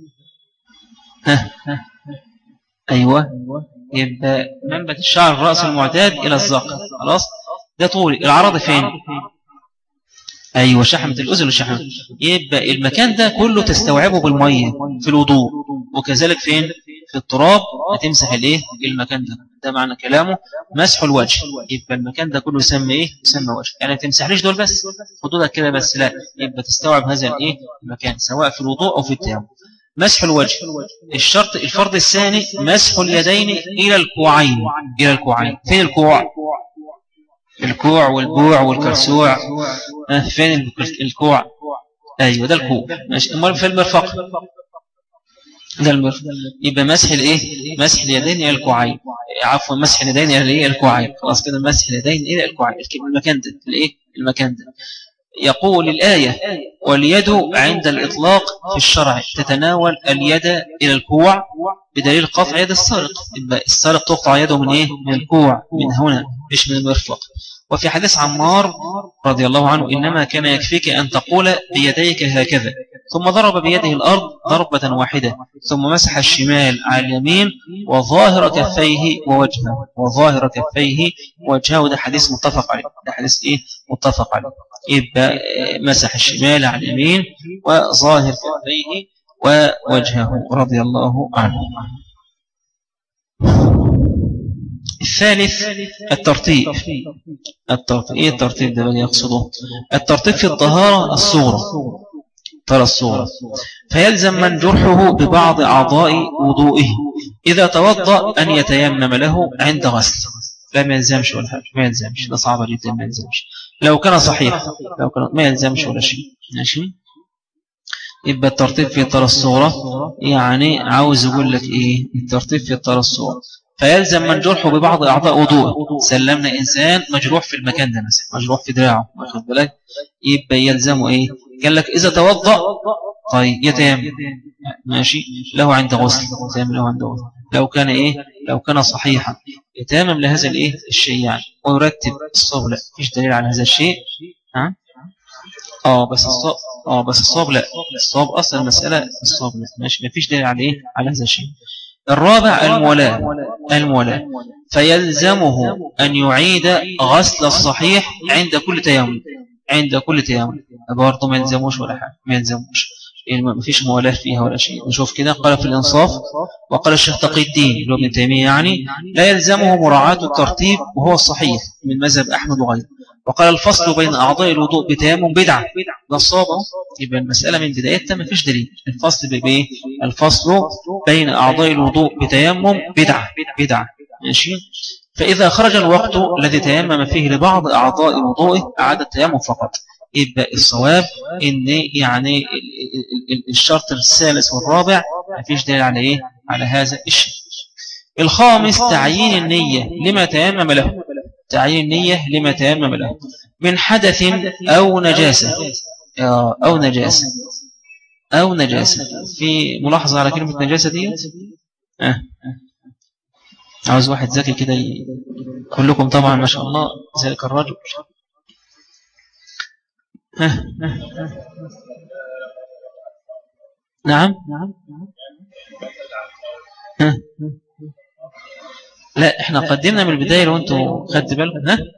ها أيوة يبقى منبت الشعر الرأس المعتاد إلى الزق خلاص ده طولي العرض فين أيوة شحمة الأذن وشحمة يبقى المكان ده كله تستوعبه بالمية في الوضوء وكذلك فين في التراب هتمسح الايه المكان ده ده معنى كلامه مسح الوجه يبقى المكان ده كله يسمى ايه يسمى وجه يعني ما تمسحليش دول بس خدودك كده بس لا يبقى تستوعب هذا الايه المكان سواء في الوضوء او في التيمم مسح الوجه الشرط الفرض الثاني مسح اليدين الى الكوعين الى الكوعين فين الكوع الكوع والبوع والكرسوع آه، فين الكوع ايوه ده الكوع ماشي امال في المرفق ده المرفق يبقى مسح الايه مسح اليدين الى الكوعين عفوا مسح اليدين الى الكوعين خلاص كده مسح اليدين الى الكوعين المكان ده الايه المكان ده يقول الآية واليد عند الإطلاق في الشرع تتناول اليد إلى الكوع بدليل قطع يد السارق يبقى السارق تقطع يده من إيه؟ من الكوع من هنا مش من المرفق وفي حديث عمار رضي الله عنه إنما كان يكفيك أن تقول بيديك هكذا ثم ضرب بيده الأرض ضربة واحدة ثم مسح الشمال على اليمين وظاهر كفيه ووجهه وظاهر كفيه ووجهه ده حديث متفق عليه ده حديث إيه متفق عليه يبقى مسح الشمال على اليمين وظاهر كفيه ووجهه رضي الله عنه الثالث الترتيب الترتيب ايه الترتيب ده بني يقصده الترتيب في الطهارة الصورة ترى الصورة فيلزم من جرحه ببعض أعضاء وضوئه إذا توضأ أن يتيمم له عند غسل لا ما يلزمش ولا حاجة ما يلزمش ده صعب جدا ما يلزمش لو كان صحيح لو كان ما يلزمش ولا شيء ماشي يبقى الترتيب في ترى الصورة يعني عاوز يقول لك ايه الترتيب في ترى الصورة فيلزم من جرحه ببعض أعضاء وضوء سلمنا إنسان مجروح في المكان ده مثلا مجروح في دراعه واخد بالك يبقى يلزمه إيه قال لك إذا توضأ طيب يتيمم ماشي له عند غسل يتيمم له عند غسل لو كان إيه لو كان صحيحا يتيمم لهذا الإيه الشيء يعني ويرتب الصوب لا فيش دليل على هذا الشيء ها اه بس الصوب اه بس الصوب لا الصوب اصلا المساله الصوب لا ماشي ما فيش دليل على ايه على هذا الشيء الرابع المولاة المولاة فيلزمه أن يعيد غسل الصحيح عند كل تيمم عند كل تيمم برضه ما يلزموش ولا حاجة ما يلزموش يعني ما فيش موالاه فيها ولا شيء نشوف كده قال في الإنصاف وقال الشيخ تقي الدين اللي هو ابن تيمية يعني لا يلزمه مراعاة الترتيب وهو الصحيح من مذهب أحمد وغيره وقال الفصل بين أعضاء الوضوء بتيمم بدعة ده الصواب يبقى المسألة من بدايتها ما فيش دليل الفصل بإيه الفصل بين أعضاء الوضوء بتيمم بدعة بدعة ماشي فإذا خرج الوقت الذي تيمم فيه لبعض أعضاء وضوءه أعاد التيمم فقط يبقى الصواب ان يعني الشرط الثالث والرابع ما فيش دليل على ايه على هذا الشيء الخامس تعيين النية لما تيمم له تعيين النية لما تيمم له من حدث أو نجاسة آه، أو نجاسة أو نجاسة في ملاحظة على كلمة نجاسة دي أه. عاوز واحد ذكي كده كلكم طبعا ما شاء الله ذلك الرجل نعم نعم لا احنا قدمنا من البداية لو انتوا خدت بالكم ها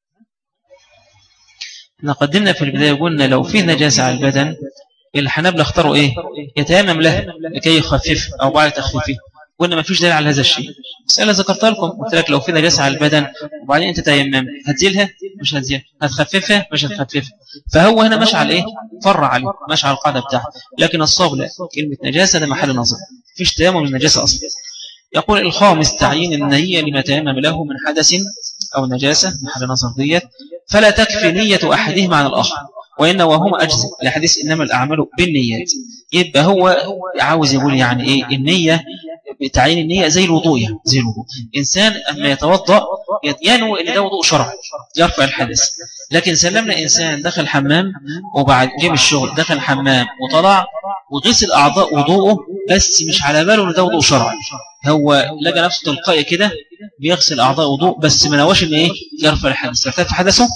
احنا قدمنا في البداية قلنا لو في نجاسة على البدن الحنابلة اختاروا ايه يتيمم له لكي يخفف او بعد تخفيفه قلنا ما فيش دليل على هذا الشيء مسألة ذكرت لكم قلت لك لو في نجاسة على البدن وبعدين انت تيمم هتزيلها مش هتزيلها هتخففها مش هتخففها فهو هنا ماشي على ايه فرع عليه ماشي على القاعدة بتاعها لكن الصواب لا كلمة نجاسة ده محل نظر فيش تيمم من النجاسة أصلا يقول الخامس تعيين النية لما تيمم له من حدث أو نجاسة محل نظر ديت فلا تكفي نية أحدهما عن الآخر وإن وهما أجزاء الحديث إنما الأعمال بالنيات يبقى هو عاوز يقول يعني إيه النية بتعيين النية زي الوضوء يعني زي الوضوء إنسان أما يتوضأ ينوي إن ده وضوء شرعي يرفع الحدث لكن سلمنا إنسان دخل حمام وبعد جيب الشغل دخل حمام وطلع وغسل أعضاء وضوءه بس مش على باله إن ده وضوء شرعي هو لقى نفسه تلقائي كده بيغسل أعضاء وضوء بس ما نواش إن إيه يرفع الحدث ارتفع حدثه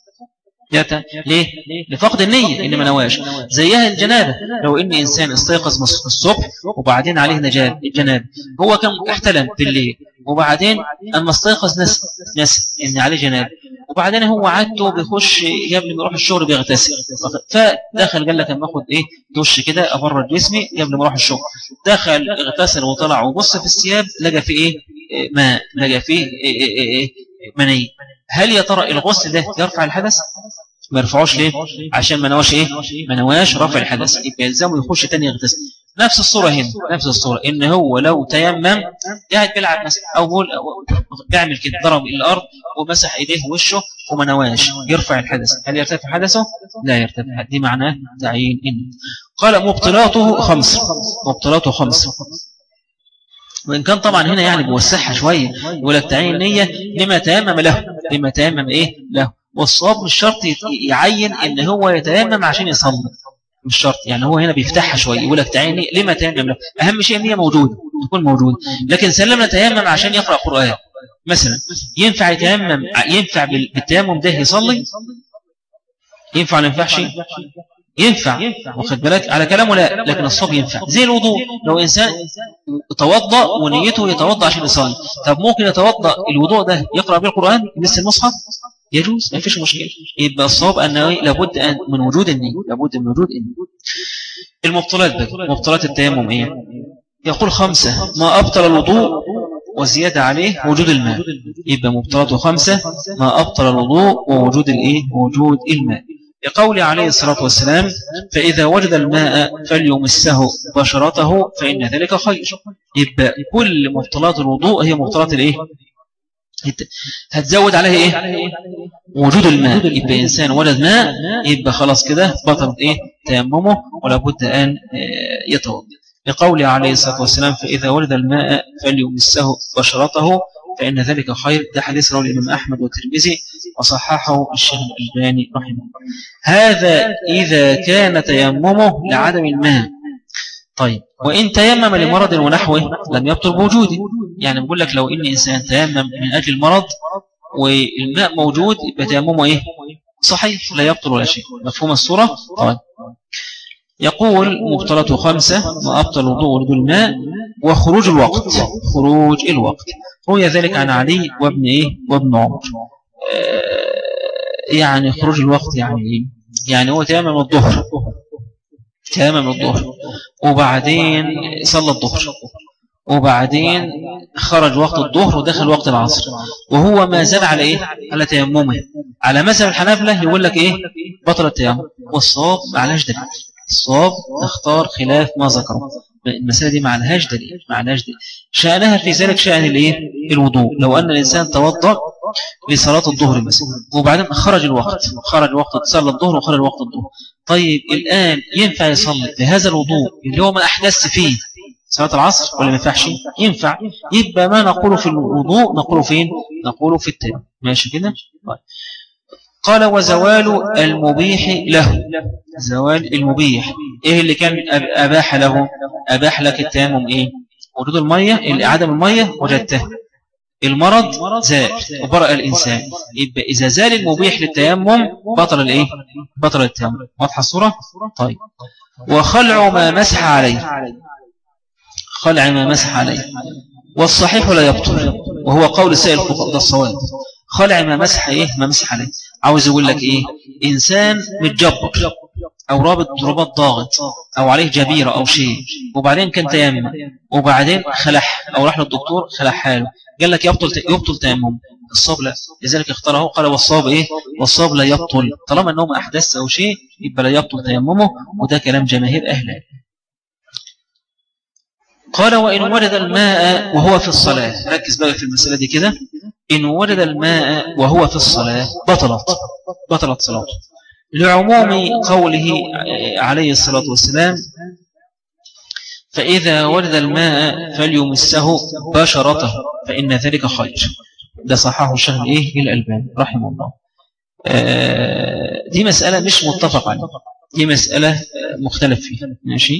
ليه لفقد النية إن ما نواش زيها الجنابة لو إن إنسان استيقظ الصبح وبعدين عليه نجاب الجنابة هو كان احتلم بالليل وبعدين أما استيقظ نس نس إن عليه جنابة وبعدين هو عادته بيخش قبل ما يروح الشغل بيغتسل فدخل قال لك اما اخد ايه دش كده ابرد جسمي قبل ما اروح الشغل دخل اغتسل وطلع وبص في الثياب لقى فيه ايه ماء لقى فيه إيه إيه إيه, إيه مني هل يا ترى الغسل ده يرفع الحدث ما يرفعوش ليه عشان ما نواش ايه ما نواش رفع الحدث يبقى يلزمه يخش تاني يغتسل نفس الصورة هنا نفس الصورة ان هو لو تيمم قاعد بيلعب مثلا او بول بيعمل كده ضرب الارض ومسح ايديه ووشه وما نواش يرفع الحدث هل يرتفع حدثه لا يرتفع دي معناه تعيين ان قال مبطلاته خمس مبطلاته خمس وإن كان طبعا هنا يعني بوسعها شوية يقول لك تعيين النية لما تيمم له لما تيمم إيه له والصواب مش شرط يعين إن هو يتيمم عشان يصلي مش شرط يعني هو هنا بيفتحها شوية يقول لك تعيين لما تيمم له أهم شيء النية موجودة تكون موجودة لكن سلمنا تيمم عشان يقرأ قرآن مثلا ينفع يتيمم ينفع بالتيمم ده يصلي ينفع ولا ينفعش ينفع واخد بالك على كلامه لا لكن الصواب ينفع زي الوضوء لو إنسان توضأ ونيته يتوضأ عشان يصلي طب ممكن يتوضأ الوضوء ده يقرأ به القرآن مثل المصحف يجوز ما فيش مشكلة يبقى الصواب أنه لابد أن من وجود النية لابد من وجود النية المبطلات بقى مبطلات التيمم إيه يقول خمسة ما أبطل الوضوء وزيادة عليه وجود الماء يبقى مبطلاته خمسة ما أبطل الوضوء ووجود الإيه وجود الماء لقول عليه الصلاة والسلام فإذا وجد الماء فليمسه بشرته فإن ذلك خير يبقى كل مبطلات الوضوء هي مبطلات الإيه هتزود عليها إيه وجود الماء يبقى إنسان ولد ماء يبقى خلاص كده بطلت إيه تيممه ولا بد أن آه، يتوضا لقول عليه الصلاة والسلام فإذا ولد الماء فليمسه بشرته فإن ذلك خير ده حديث رواه الإمام أحمد والترمذي وصححه الشيخ الألباني رحمه الله هذا إذا كان تيممه لعدم الماء طيب وإن تيمم لمرض ونحوه لم يبطل بوجوده يعني بقول لك لو إن إنسان تيمم من أجل المرض والماء موجود يبقى تيممه إيه صحيح لا يبطل ولا شيء مفهوم الصورة طيب يقول مبطلة خمسة ما أبطل وضوء ورد الماء وخروج الوقت خروج الوقت روي ذلك عن علي وابن إيه وابن عمر آه، يعني خروج الوقت يعني إيه يعني هو تيمم الظهر تمام الظهر وبعدين صلى الظهر وبعدين خرج وقت الظهر ودخل وقت العصر وهو ما زال على ايه على تيممه على مثل الحنابلة يقول لك ايه بطل التيمم والصواب معلاش دليل الصواب اختار خلاف ما ذكره المسألة دي معلهاش دليل معلهاش دليل شأنها في ذلك شأن الايه الوضوء لو أن الإنسان توضأ لصلاة الظهر مثلا وبعدين خرج الوقت خرج وقت صلاة الظهر وخرج وقت الظهر طيب الآن ينفع يصلي بهذا الوضوء اللي هو ما أحدث فيه صلاة العصر ولا ما ينفعش ينفع يبقى ما نقول في الوضوء نقول فين نقول في التيمم ماشي كده طيب قال وزوال المبيح له زوال المبيح ايه اللي كان اباح له اباح لك التيمم ايه وجود المية عدم المية وجدته المرض زال وبرأ الإنسان يبقى إذا زال المبيح للتيمم بطل الإيه بطل التيمم واضحة الصورة طيب وخلع ما مسح عليه خلع ما مسح عليه والصحيح لا يبطل وهو قول سائل الفقهاء ده الصواب خلع ما مسح ايه ما مسح عليه عاوز يقول لك ايه انسان متجبر او رابط رباط ضاغط او عليه جبيرة او شيء وبعدين كان تيمم وبعدين خلح او راح للدكتور خلح حاله قال لك يبطل يبطل تيمم الصواب لا لذلك اختاره قال والصواب ايه والصواب لا يبطل طالما انه ما احدث او شيء يبقى لا يبطل تيممه وده كلام جماهير اهل قال وإن ورد الماء وهو في الصلاة ركز بقى في المسألة دي كده إن ورد الماء وهو في الصلاة بطلت بطلت صلاته لعموم قوله عليه الصلاة والسلام فإذا ورد الماء فليمسه بشرته فإن ذلك خير ده صححه الشيخ إيه الألباني رحمه الله آه، دي مسألة مش متفق عليها دي مسألة مختلف فيها ماشي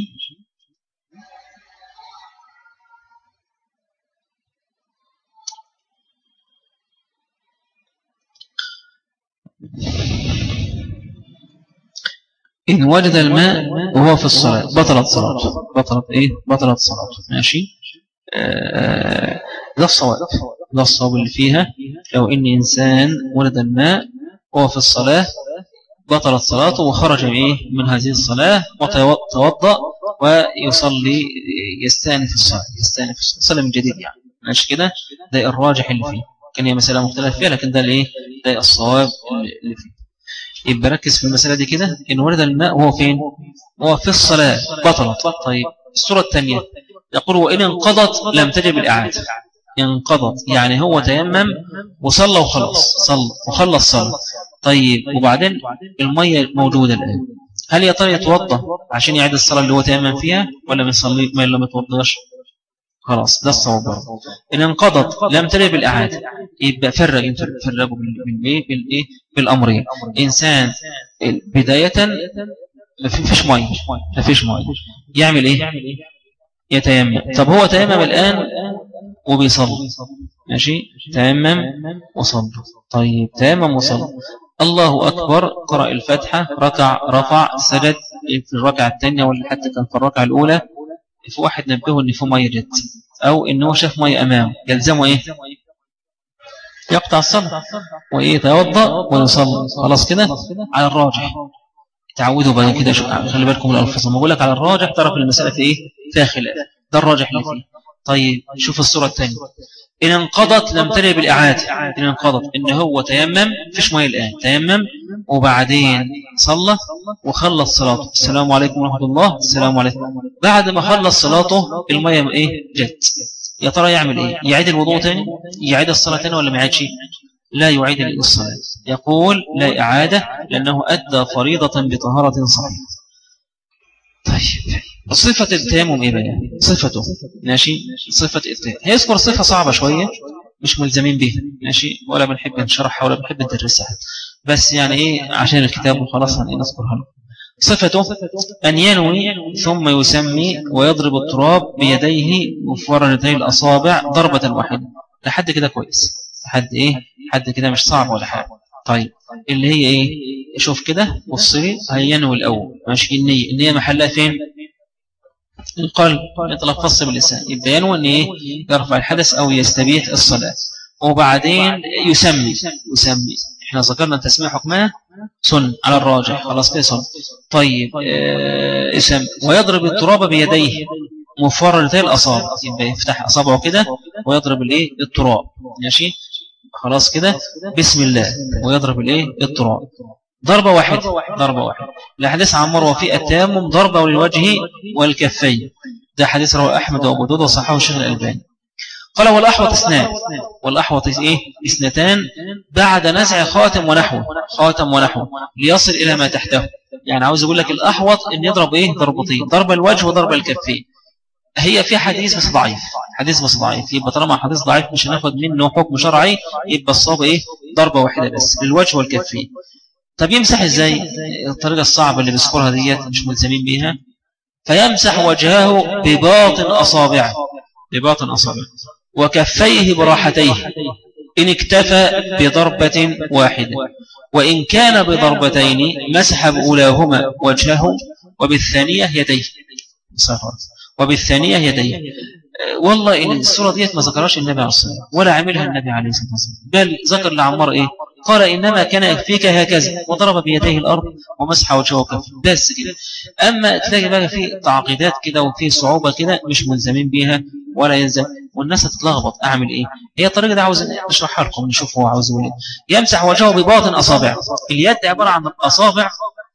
إن وجد الماء وهو في الصلاة بطلت صلاته بطلت إيه بطلت صلاته ماشي آه، ده الصواب ده الصواب اللي فيها لو إن إنسان ولد الماء وهو في الصلاة بطلت صلاته وخرج إيه من هذه الصلاة وتوضأ ويصلي يستأنف الصلاة يستأنف الصلاة من جديد يعني ماشي كده ده الراجح اللي فيه كان هي مسألة مختلفة فيها لكن ده الايه ده الصواب اللي فيه يبقى ركز في المسألة دي كده إن ورد الماء هو فين هو في الصلاة بطلت طيب الصورة الثانية يقول وإن انقضت لم تجب الإعادة انقضت يعني هو تيمم وصلى وخلص صلى وخلص صلى طيب وبعدين المية موجودة الآن هل يا ترى يتوضى عشان يعيد الصلاة اللي هو تيمم فيها ولا ما يصلي ما لم يتوضاش خلاص ده الصواب إن انقضت لم تري بالإعادة يبقى فرق انت فرقوا بالإيه بالإيه بالأمرين إنسان بداية ما فيش مية ما فيش مية يعمل إيه يتيمم طب هو تيمم الآن وبيصلي ماشي تيمم وصلي طيب تيمم وصلي الله أكبر قرأ الفتحة ركع رفع سجد في الركعة الثانية ولا حتى كان في الركعة الأولى في واحد نبهه ان في ميه جت او ان هو شاف ميه امامه يلزمه ايه يقطع الصلاة وايه يتوضا ويصلي خلاص كده على الراجح تعودوا بقى كده خلي بالكم من الالفاظ لما بقول لك على الراجح تعرف المساله في ايه فيها خلاف ده الراجح اللي فيه طيب شوف الصوره الثانيه إن انقضت لم تري بالإعادة إن انقضت إن هو تيمم فيش مية الآن تيمم وبعدين صلى وخلص صلاته السلام عليكم ورحمة الله السلام عليكم بعد ما خلص صلاته المية إيه جت يا ترى يعمل إيه يعيد الوضوء تاني يعيد الصلاة تاني ولا ما يعيدش لا يعيد الصلاة يقول لا إعادة لأنه أدى فريضة بطهارة صحيحة طيب صفة التيمم إيه بقى صفته ماشي صفة التيمم هيذكر صفة صعبة شوية مش ملزمين بيها ماشي ولا بنحب نشرحها ولا بنحب ندرسها بس يعني إيه عشان الكتاب وخلاص يعني نذكرها لكم صفته أن ينوي ثم يسمي ويضرب التراب بيديه وفرجتي الأصابع ضربة واحدة لحد كده كويس لحد إيه حد كده مش صعب ولا حاجة طيب اللي هي إيه شوف كده بصي هينوي الأول ماشي النية النية محلها فين القلب يتلفظ باللسان يبقى ينوي ان ايه يرفع الحدث او يستبيح الصلاة وبعدين يسمي يسمي احنا ذكرنا التسمية حكمها سن على الراجح خلاص كده سن طيب آه اسم ويضرب التراب بيديه مفررتي الأصابع يبقى يفتح أصابعه كده ويضرب الايه التراب ماشي خلاص كده بسم الله ويضرب الايه التراب ضربة واحدة ضربة واحدة الحديث عن مروه في التيمم ضربة للوجه والكفين ده حديث رواه أحمد وأبو داود وصححه الشيخ الألباني قال والأحوط اثنان والأحوط إيه اثنتان بعد نزع خاتم ونحوه خاتم ونحوه ليصل إلى ما تحته يعني عاوز أقول لك الأحوط إن يضرب إيه ضربتين ضرب الوجه وضرب الكفين هي في حديث بس ضعيف حديث بس ضعيف يبقى طالما حديث ضعيف مش هناخد منه حكم شرعي يبقى الصواب ايه ضربة واحدة بس للوجه والكفين طب يمسح ازاي الطريقة الصعبة اللي بذكرها ديت مش ملزمين بيها فيمسح وجهه بباطن أصابعه بباطن أصابعه وكفيه براحتيه إن اكتفى بضربة واحدة وإن كان بضربتين مسح بأولاهما وجهه وبالثانية يديه وبالثانية يديه والله إن السورة ديت ما ذكرهاش النبي عليه الصلاة والسلام ولا عملها النبي عليه الصلاة والسلام بل ذكر لعمر إيه قال إنما كان يكفيك هكذا وضرب بيديه الأرض ومسح وجهه وكفه بس كده أما تلاقي بقى في تعقيدات كده وفي صعوبة كده مش ملزمين بيها ولا يلزم والناس هتتلخبط أعمل إيه هي الطريقة دي عاوز نشرحها لكم نشوف هو عاوز يقول إيه يمسح وجهه بباطن أصابعه اليد عبارة عن الأصابع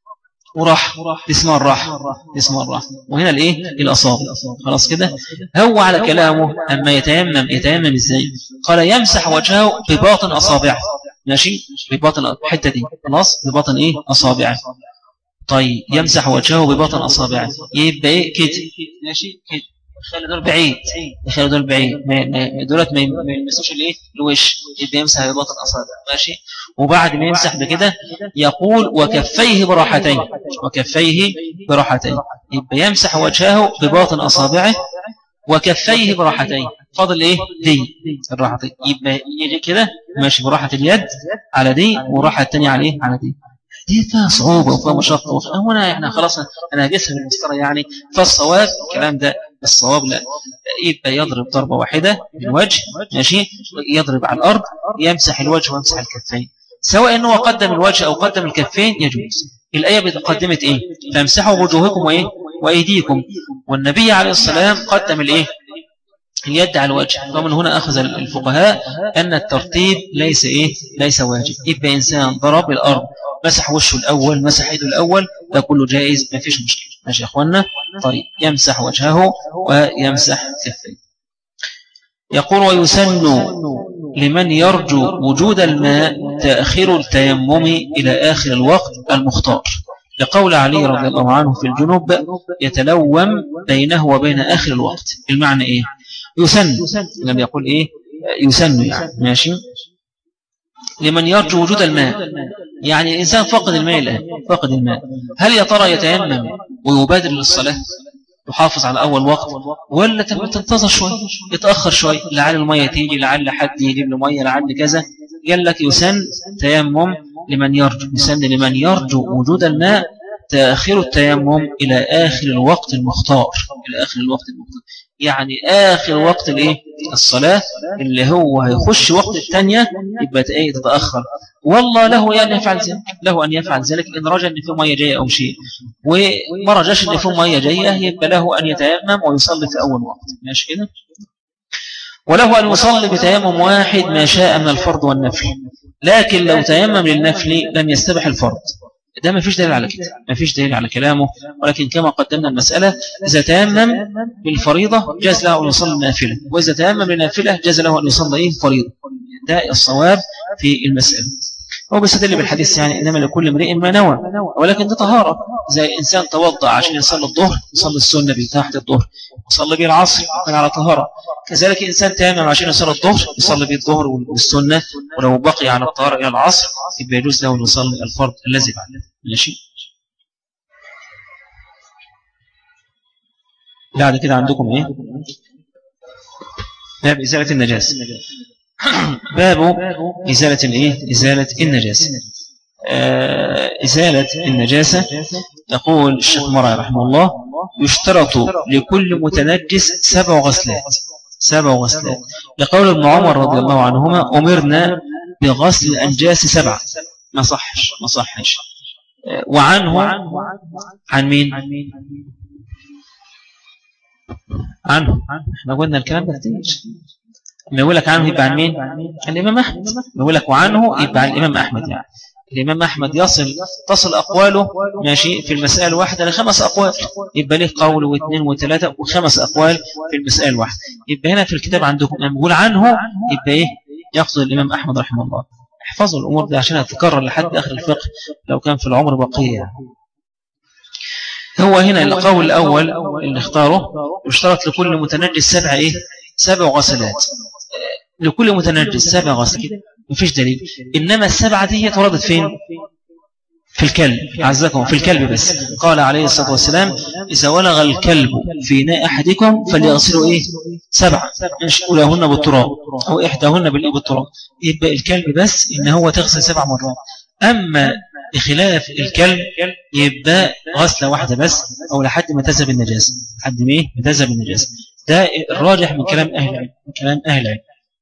وراح اسمها الراح اسمها الراح وهنا الايه الاصابع خلاص كده هو على كلامه اما يتيمم يتيمم ازاي قال يمسح وجهه بباطن اصابعه ماشي بباطن الحته دي خلاص بباطن ايه اصابعه طيب يمسح وجهه بباطن اصابعه يبقى ايه كده ماشي كده خلي دول بعيد خلي دول بعيد دولت ما يلمسوش الايه الوش يبقى يمسح بباطن اصابعه ماشي وبعد ما يمسح بكده يقول وكفيه براحتين وكفيه براحتين يبقى يمسح وجهه بباطن أصابعه وكفيه براحتين فاضل ايه دي الراحتين يبقى يجي كده ماشي براحة اليد على دي وراحة الثانيه على ايه على دي دي فيها صعوبة وفيها مشقة هنا احنا خلاص انا هجسها بالمسطرة يعني فالصواب الكلام ده الصواب لا يبقى يضرب ضربة واحدة بالوجه ماشي يضرب على الأرض يمسح الوجه ويمسح الكفين سواء أنه قدم الوجه أو قدم الكفين يجوز الآية قدمت إيه فامسحوا وجوهكم وإيه وأيديكم والنبي عليه السلام قدم الإيه اليد على الوجه ومن هنا أخذ الفقهاء أن الترتيب ليس إيه ليس واجب يبقى إنسان ضرب الأرض مسح وشه الأول مسح يده الأول ده كله جائز ما فيش مشكلة ماشي يا أخوانا طيب يمسح وجهه ويمسح كفيه يقول ويسن لمن يرجو وجود الماء تأخير التيمم إلى آخر الوقت المختار لقول علي رضي الله عنه في الجنوب يتلوم بينه وبين آخر الوقت المعنى إيه يسن لم يقول إيه يسن يعني ماشي لمن يرجو وجود الماء يعني الإنسان فقد الماء الآن فقد الماء هل يا ترى يتيمم ويبادر للصلاة يحافظ على أول وقت ولا تنتظر شوي يتأخر شوي لعل المية تيجي لعل حد يجيب له مية لعل كذا قال لك يسن تيمم لمن يرجو يسن لمن يرجو وجود الماء تأخير التيمم إلى آخر الوقت المختار إلى آخر الوقت المختار يعني آخر وقت الإيه الصلاة اللي هو هيخش وقت الثانية يبقى إيه تتأخر والله له أن يفعل ذلك له أن يفعل ذلك إن رجع أن في مية جاية أو شيء وما رجعش أن في مية جاية يبقى له أن يتيمم ويصلي في أول وقت ماشي كده وله أن يصلي بتيمم واحد ما شاء من الفرض والنفل لكن لو تيمم للنفل لم يستبح الفرض ده ما فيش دليل على كده ما فيش دليل على كلامه ولكن كما قدمنا المسألة إذا تيمم بالفريضة جاز له أن يصلي النافلة وإذا تيمم للنافلة جاز له أن يصلي إيه فريضة ده الصواب في المسألة هو بيستدل بالحديث يعني إنما لكل امرئ ما نوى ولكن دي طهارة زي إنسان توضع عشان يصلي الظهر يصلي السنة تحت الظهر يصلي به العصر كان على طهارة كذلك إنسان تامم عشان يصلي الظهر يصلي به الظهر والسنة ولو بقي على الطهارة إلى العصر يبقى يجوز له أن يصلي الفرض الذي بعده ماشي بعد كده عندكم إيه باب إزالة النجاسة باب إزالة الإيه إزالة النجاسة آه إزالة النجاسة يقول الشيخ مرعي رحمه الله يشترط لكل متنجس سبع غسلات سبع غسلات لقول ابن عمر رضي الله عنهما أمرنا بغسل الأنجاس سبعة ما صحش ما صحش وعنه عن مين عنه احنا قلنا الكلام ده كتير ما يقول لك عنه يبقى عن مين الإمام أحمد ما يقول لك وعنه يبقى عن الإمام أحمد يعني الإمام أحمد يصل تصل أقواله ماشي في المسألة الواحدة لخمس أقوال يبقى له قول واثنين وثلاثة وخمس أقوال في المسألة الواحدة يبقى هنا في الكتاب عندكم لما يقول عنه يبقى إيه يقصد الإمام أحمد رحمه الله احفظوا الأمور دي عشان تتكرر لحد آخر الفقه لو كان في العمر بقية هو هنا القول الأول اللي اختاره يشترط لكل متنجس سبع إيه سبع غسلات لكل متنجس سبع غسلات مفيش دليل إنما السبعة دي وردت فين في الكلب عزكم في الكلب بس قال عليه الصلاة والسلام إذا ولغ الكلب في ناء أحدكم فليغسلوا إيه سبعة مش أولاهن بالتراب أو إحداهن بالتراب يبقى الكلب بس إن هو تغسل سبع مرات أما بخلاف الكلب يبقى غسلة واحدة بس أو لحد ما تذهب النجاسة لحد ما إيه تذهب النجاسة ده الراجح من كلام أهل العلم من كلام أهل العلم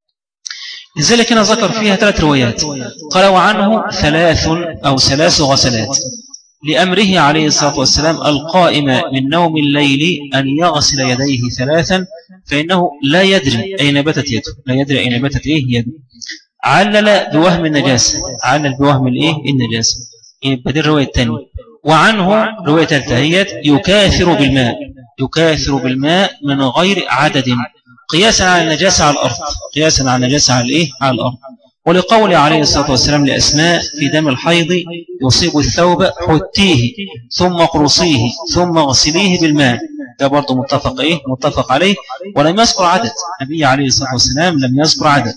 لذلك هنا ذكر فيها ثلاث روايات قال وعنه ثلاث أو ثلاث غسلات لأمره عليه الصلاة والسلام القائم من نوم الليل أن يغسل يديه ثلاثا فإنه لا يدري أين بتت يده لا يدري أين بتت إيه يده علل بوهم النجاسة علل بوهم الإيه النجاسة يبقى دي الرواية الثانية وعنه رواية التهيت يكاثر بالماء يكاثر بالماء من غير عدد قياسا على النجاسة على الأرض قياسا على النجاسة على الإيه على الأرض ولقول عليه الصلاة والسلام لأسماء في دم الحيض يصيب الثوب حتيه ثم قرصيه ثم غسليه بالماء ده برضه متفق إيه متفق عليه ولم يذكر عدد النبي عليه الصلاة والسلام لم يذكر عدد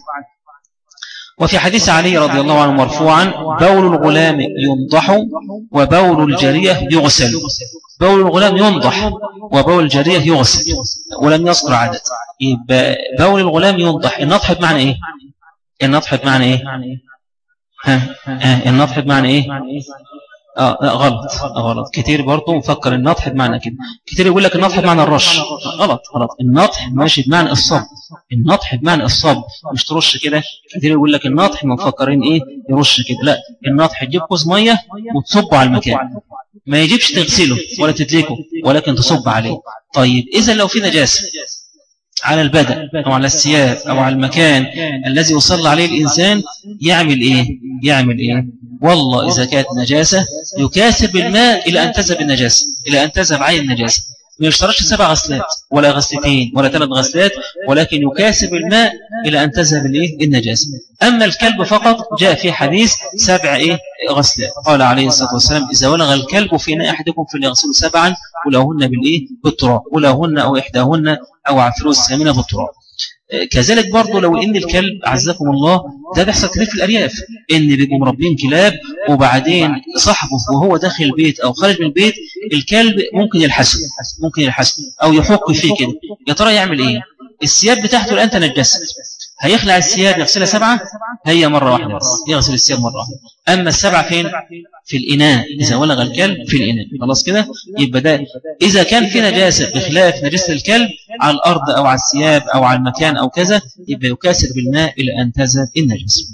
وفي حديث علي رضي الله عنه مرفوعا بول الغلام ينضح وبول الجارية يغسل بول الغلام ينضح وبول الجارية يغسل ولم يذكر عدد يبقى بول الغلام ينضح النضح بمعنى ايه النضح بمعنى ايه ها ها النضح بمعنى ايه اه لا غلط غلط كتير برضه مفكر النطح بمعنى كده كتير يقول لك النطح بمعنى الرش غلط غلط النطح ماشي بمعنى الصب النطح بمعنى الصب مش ترش كده كتير يقول لك النطح مفكرين ايه يرش كده لا النطح تجيب كوز ميه وتصبه على المكان ما يجيبش تغسله ولا تدلكه ولكن تصب عليه طيب اذا لو في نجاسه على البدن أو على الثياب أو على المكان الذي يصلى عليه الإنسان يعمل إيه يعمل إيه والله إذا كانت نجاسة يكاسب بالماء إلى أن تذهب النجاسة إلى أن تذهب عين النجاسة ما يشترطش سبع غسلات ولا غسلتين ولا ثلاث غسلات ولكن يكاسب الماء إلى أن تذهب الإيه النجاسة أما الكلب فقط جاء في حديث سبع إيه غسلات قال عليه الصلاة والسلام إذا ولغ الكلب في ناء أحدكم فليغسل سبعا ولهن بالإيه بالتراب ولهن أو إحداهن أو عفروا السامنة بالتراب كذلك برضه لو ان الكلب عزكم الله ده بيحصل كتير في الارياف ان بيبقوا مربين كلاب وبعدين صاحبه وهو داخل البيت او خارج من البيت الكلب ممكن يلحسه ممكن يلحسه او يحك فيه كده يا ترى يعمل ايه الثياب بتاعته الان تنجست هيخلع الثياب يغسلها سبعة هي مرة واحدة بس يغسل الثياب مرة واحدة أما السبعة فين في الإناء إذا ولغ الكلب في الإناء خلاص كده يبقى ده إذا كان في نجاسة بخلاف نجاسة الكلب على الأرض أو على الثياب أو على المكان أو كذا يبقى يكاسر بالماء إلى أن تزل النجاسة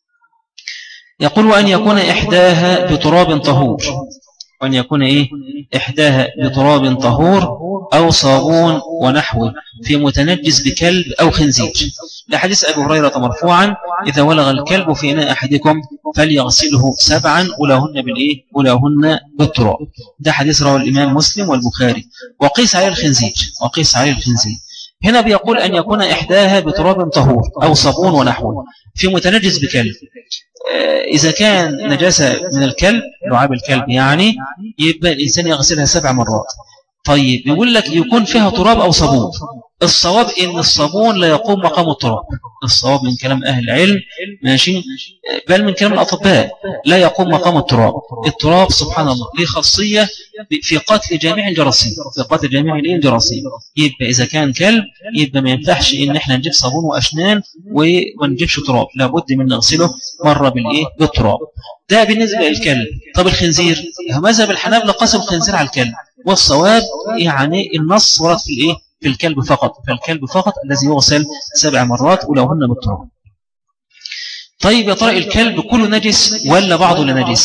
يقول وأن يكون إحداها بتراب طهور وأن يكون إيه إحداها بتراب طهور أو صابون ونحوه في متنجس بكلب أو خنزير لحديث أبي هريرة مرفوعا إذا ولغ الكلب في إناء أحدكم فليغسله سبعا أولاهن بالإيه أولاهن بالتراب ده حديث رواه الإمام مسلم والبخاري وقيس عليه الخنزير وقيس عليه الخنزير هنا بيقول أن يكون إحداها بتراب طهور أو صابون ونحوه في متنجس بكلب آه، إذا كان نجاسة من الكلب لعاب الكلب يعني يبقى الإنسان يغسلها سبع مرات طيب يقول لك يكون فيها تراب أو صابون الصواب إن الصابون لا يقوم مقام التراب الصواب من كلام أهل العلم ماشي بل من كلام الأطباء لا يقوم مقام التراب التراب سبحان الله له خاصية في قتل جميع الجراثيم في قتل جميع الجراثيم يبقى إذا كان كلب يبقى ما ينفعش إن احنا نجيب صابون وأشنان وما نجيبش تراب لابد من نغسله مرة بالإيه بالتراب ده بالنسبة للكلب طب الخنزير ماذا بالحنابلة قسم الخنزير على الكلب والصواب يعني النص ورد في الإيه في الكلب فقط فالكلب فقط الذي يغسل سبع مرات ولهن بالتراب طيب يا ترى الكلب كله نجس ولا بعضه لنجس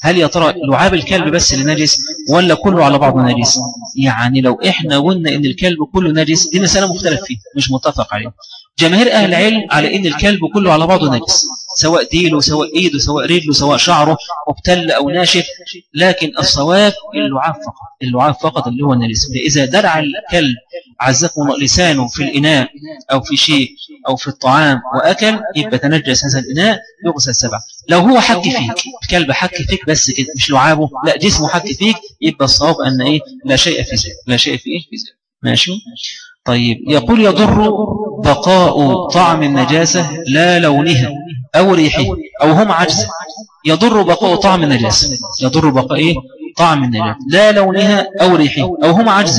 هل يا ترى لعاب الكلب بس اللي نجس ولا كله على بعضه نجس يعني لو احنا قلنا ان الكلب كله نجس دي مسألة مختلف فيه مش متفق عليه جماهير أهل العلم على ان الكلب كله على بعضه نجس سواء ديله سواء ايده سواء رجله سواء شعره مبتل او ناشف لكن الصواب اللعاب فقط اللعاب فقط اللي هو النجس فاذا درع الكلب عزكم لسانه في الإناء أو في شيء أو في الطعام وأكل يبقى تنجس هذا الإناء يغسل سبع لو هو حك فيك الكلب حك فيك بس كده مش لعابه لا جسمه حك فيك يبقى الصواب أن إيه لا شيء في ذلك لا شيء في إيه في ذلك ماشي طيب يقول يضر بقاء طعم النجاسة لا لونها أو ريحه أو هم عجز يضر بقاء طعم النجاسة يضر بقاء إيه طعم النجاسة لا لونها أو ريحه أو هم عجز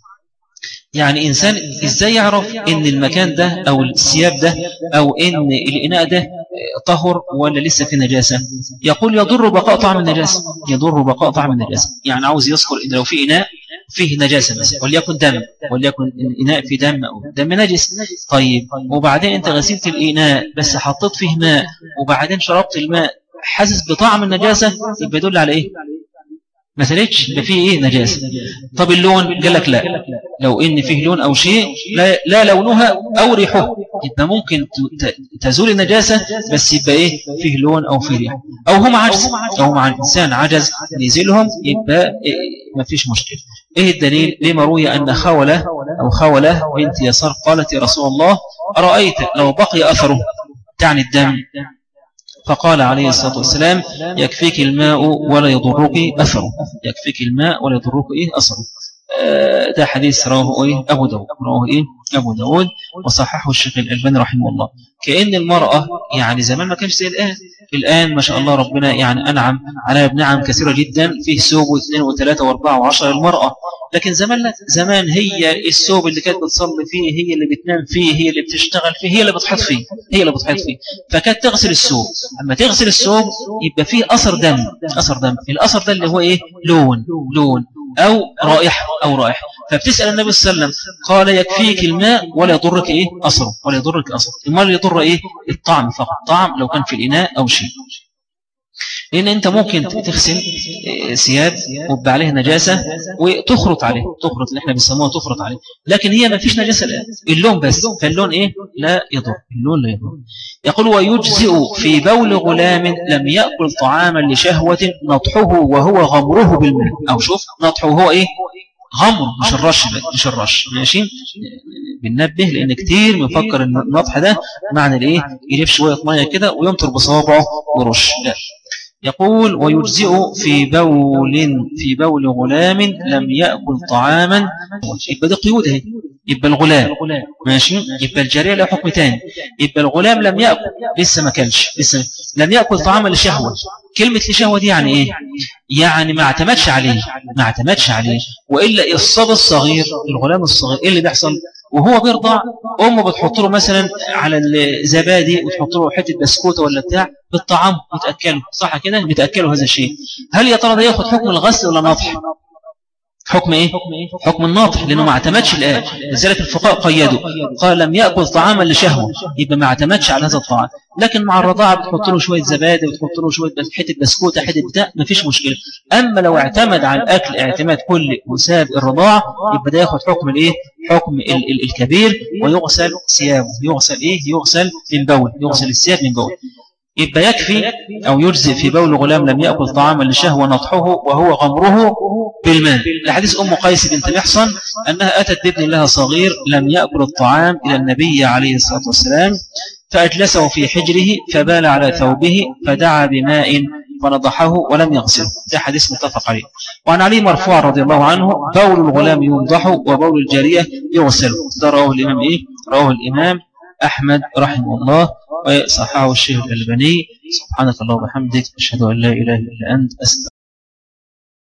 يعني إنسان إزاي يعرف إن المكان ده أو الثياب ده أو إن الإناء ده طهر ولا لسه في نجاسة يقول يضر بقاء طعم النجاسة يضر بقاء طعم النجاسة يعني عاوز يذكر إن لو في إناء فيه نجاسة مثلا وليكن دم وليكن إناء في دم أو دم نجس طيب وبعدين أنت غسلت الإناء بس حطيت فيه ماء وبعدين شربت الماء حاسس بطعم النجاسة يبقى يدل على إيه ما سالتش ده فيه ايه نجاسه طب اللون قال لك لا لو ان فيه لون او شيء لا, لا لونها او ريحه يبقى ممكن تزول النجاسه بس يبقى ايه فيه لون او فيه ريحه او هم عجز او مع الانسان عجز يزيلهم يبقى إيه ما فيش مشكله ايه الدليل لما روي ان خوله او خوله بنت يسار قالت يا رسول الله ارايت لو بقي اثره تعني الدم فقال عليه الصلاة والسلام يكفيك الماء ولا يضرك أثره يكفيك الماء ولا يضرك إيه أثره آه، ده حديث رواه إيه أبو داود رواه إيه أبو داود وصححه الشيخ الألباني رحمه الله كأن المرأة يعني زمان ما كانش زي الآن الآن ما شاء الله ربنا يعني أنعم على بنعم كثيرة جدا فيه سوق واثنين وثلاثة واربعة وعشرة للمرأة لكن زمان لا زمان هي السوق اللي كانت بتصلي فيه هي اللي بتنام فيه هي اللي بتشتغل فيه هي اللي بتحط فيه هي اللي بتحط فيه فكانت تغسل السوق اما تغسل السوق يبقى فيه أثر دم أثر دم الأثر ده اللي هو إيه لون لون أو رائحة أو رائحة فبتسأل النبي صلى الله عليه وسلم قال يكفيك الماء ولا يضرك إيه أصره ولا يضرك أصره الماء يضر إيه الطعم فقط طعم لو كان في الإناء أو شيء لأن أنت ممكن تغسل ثياب ويبقى عليها نجاسة وتخرط عليه تخرط اللي احنا بنسموها تخرط عليه لكن هي ما فيش نجاسة الآن اللون بس فاللون إيه لا يضر اللون لا يضر يقول ويجزئ في بول غلام لم يأكل طعاما لشهوة نطحه وهو غمره بالماء أو شوف نطحه هو إيه غمر مش الرش مش الرش ماشي بننبه لان كتير بنفكر ان النطح ده معنى الايه يجيب شويه ميه كده وينطر بصوابعه ورش لا يقول ويجزئ في بول في بول غلام لم يأكل طعاما يبقى دي قيود اهي يبقى الغلام ماشي يبقى الجارية له حكم تاني يبقى الغلام لم يأكل لسه ما كلش لسه لم يأكل طعاما لشهوة كلمة لشهوة دي يعني ايه يعني ما اعتمدش عليه ما اعتمدش عليه وإلا الصبي الصغير الغلام الصغير ايه اللي بيحصل وهو بيرضع امه بتحط له مثلا على الزبادي وتحط له حته بسكوته ولا بتاع بالطعام وتاكله صح كده بتاكله هذا الشيء هل يا ترى ده ياخد حكم الغسل ولا النطح حكم ايه حكم الناطح لانه ما اعتمدش الان لذلك الفقهاء قيدوا قال لم ياكل طعاما لشهوه يبقى ما اعتمدش على هذا الطعام لكن مع الرضاعه بتحط له شويه زبادي وتحط له شويه حته بسكوته حته بتاع ما فيش مشكله اما لو اعتمد على الاكل اعتماد كلي وساب الرضاعه يبقى ده ياخد حكم الايه حكم ال ال الكبير ويغسل ثيابه يغسل ايه يغسل من بول يغسل الثياب من بول يبقى يكفي أو يجزئ في بول غلام لم يأكل طعاما لشهوة نطحه وهو غمره بالماء لحديث أم قيس بنت محصن أنها أتت بابن لها صغير لم يأكل الطعام إلى النبي عليه الصلاة والسلام فأجلسه في حجره فبال على ثوبه فدعا بماء فنضحه ولم يغسله ده حديث متفق عليه وعن علي مرفوع رضي الله عنه بول الغلام ينضح وبول الجارية يغسل ده رواه الإمام إيه؟ رواه الإمام أحمد رحمه الله وصححه الشيخ الألباني سبحانك الله وبحمدك أشهد أن لا إله إلا أنت أستغفرك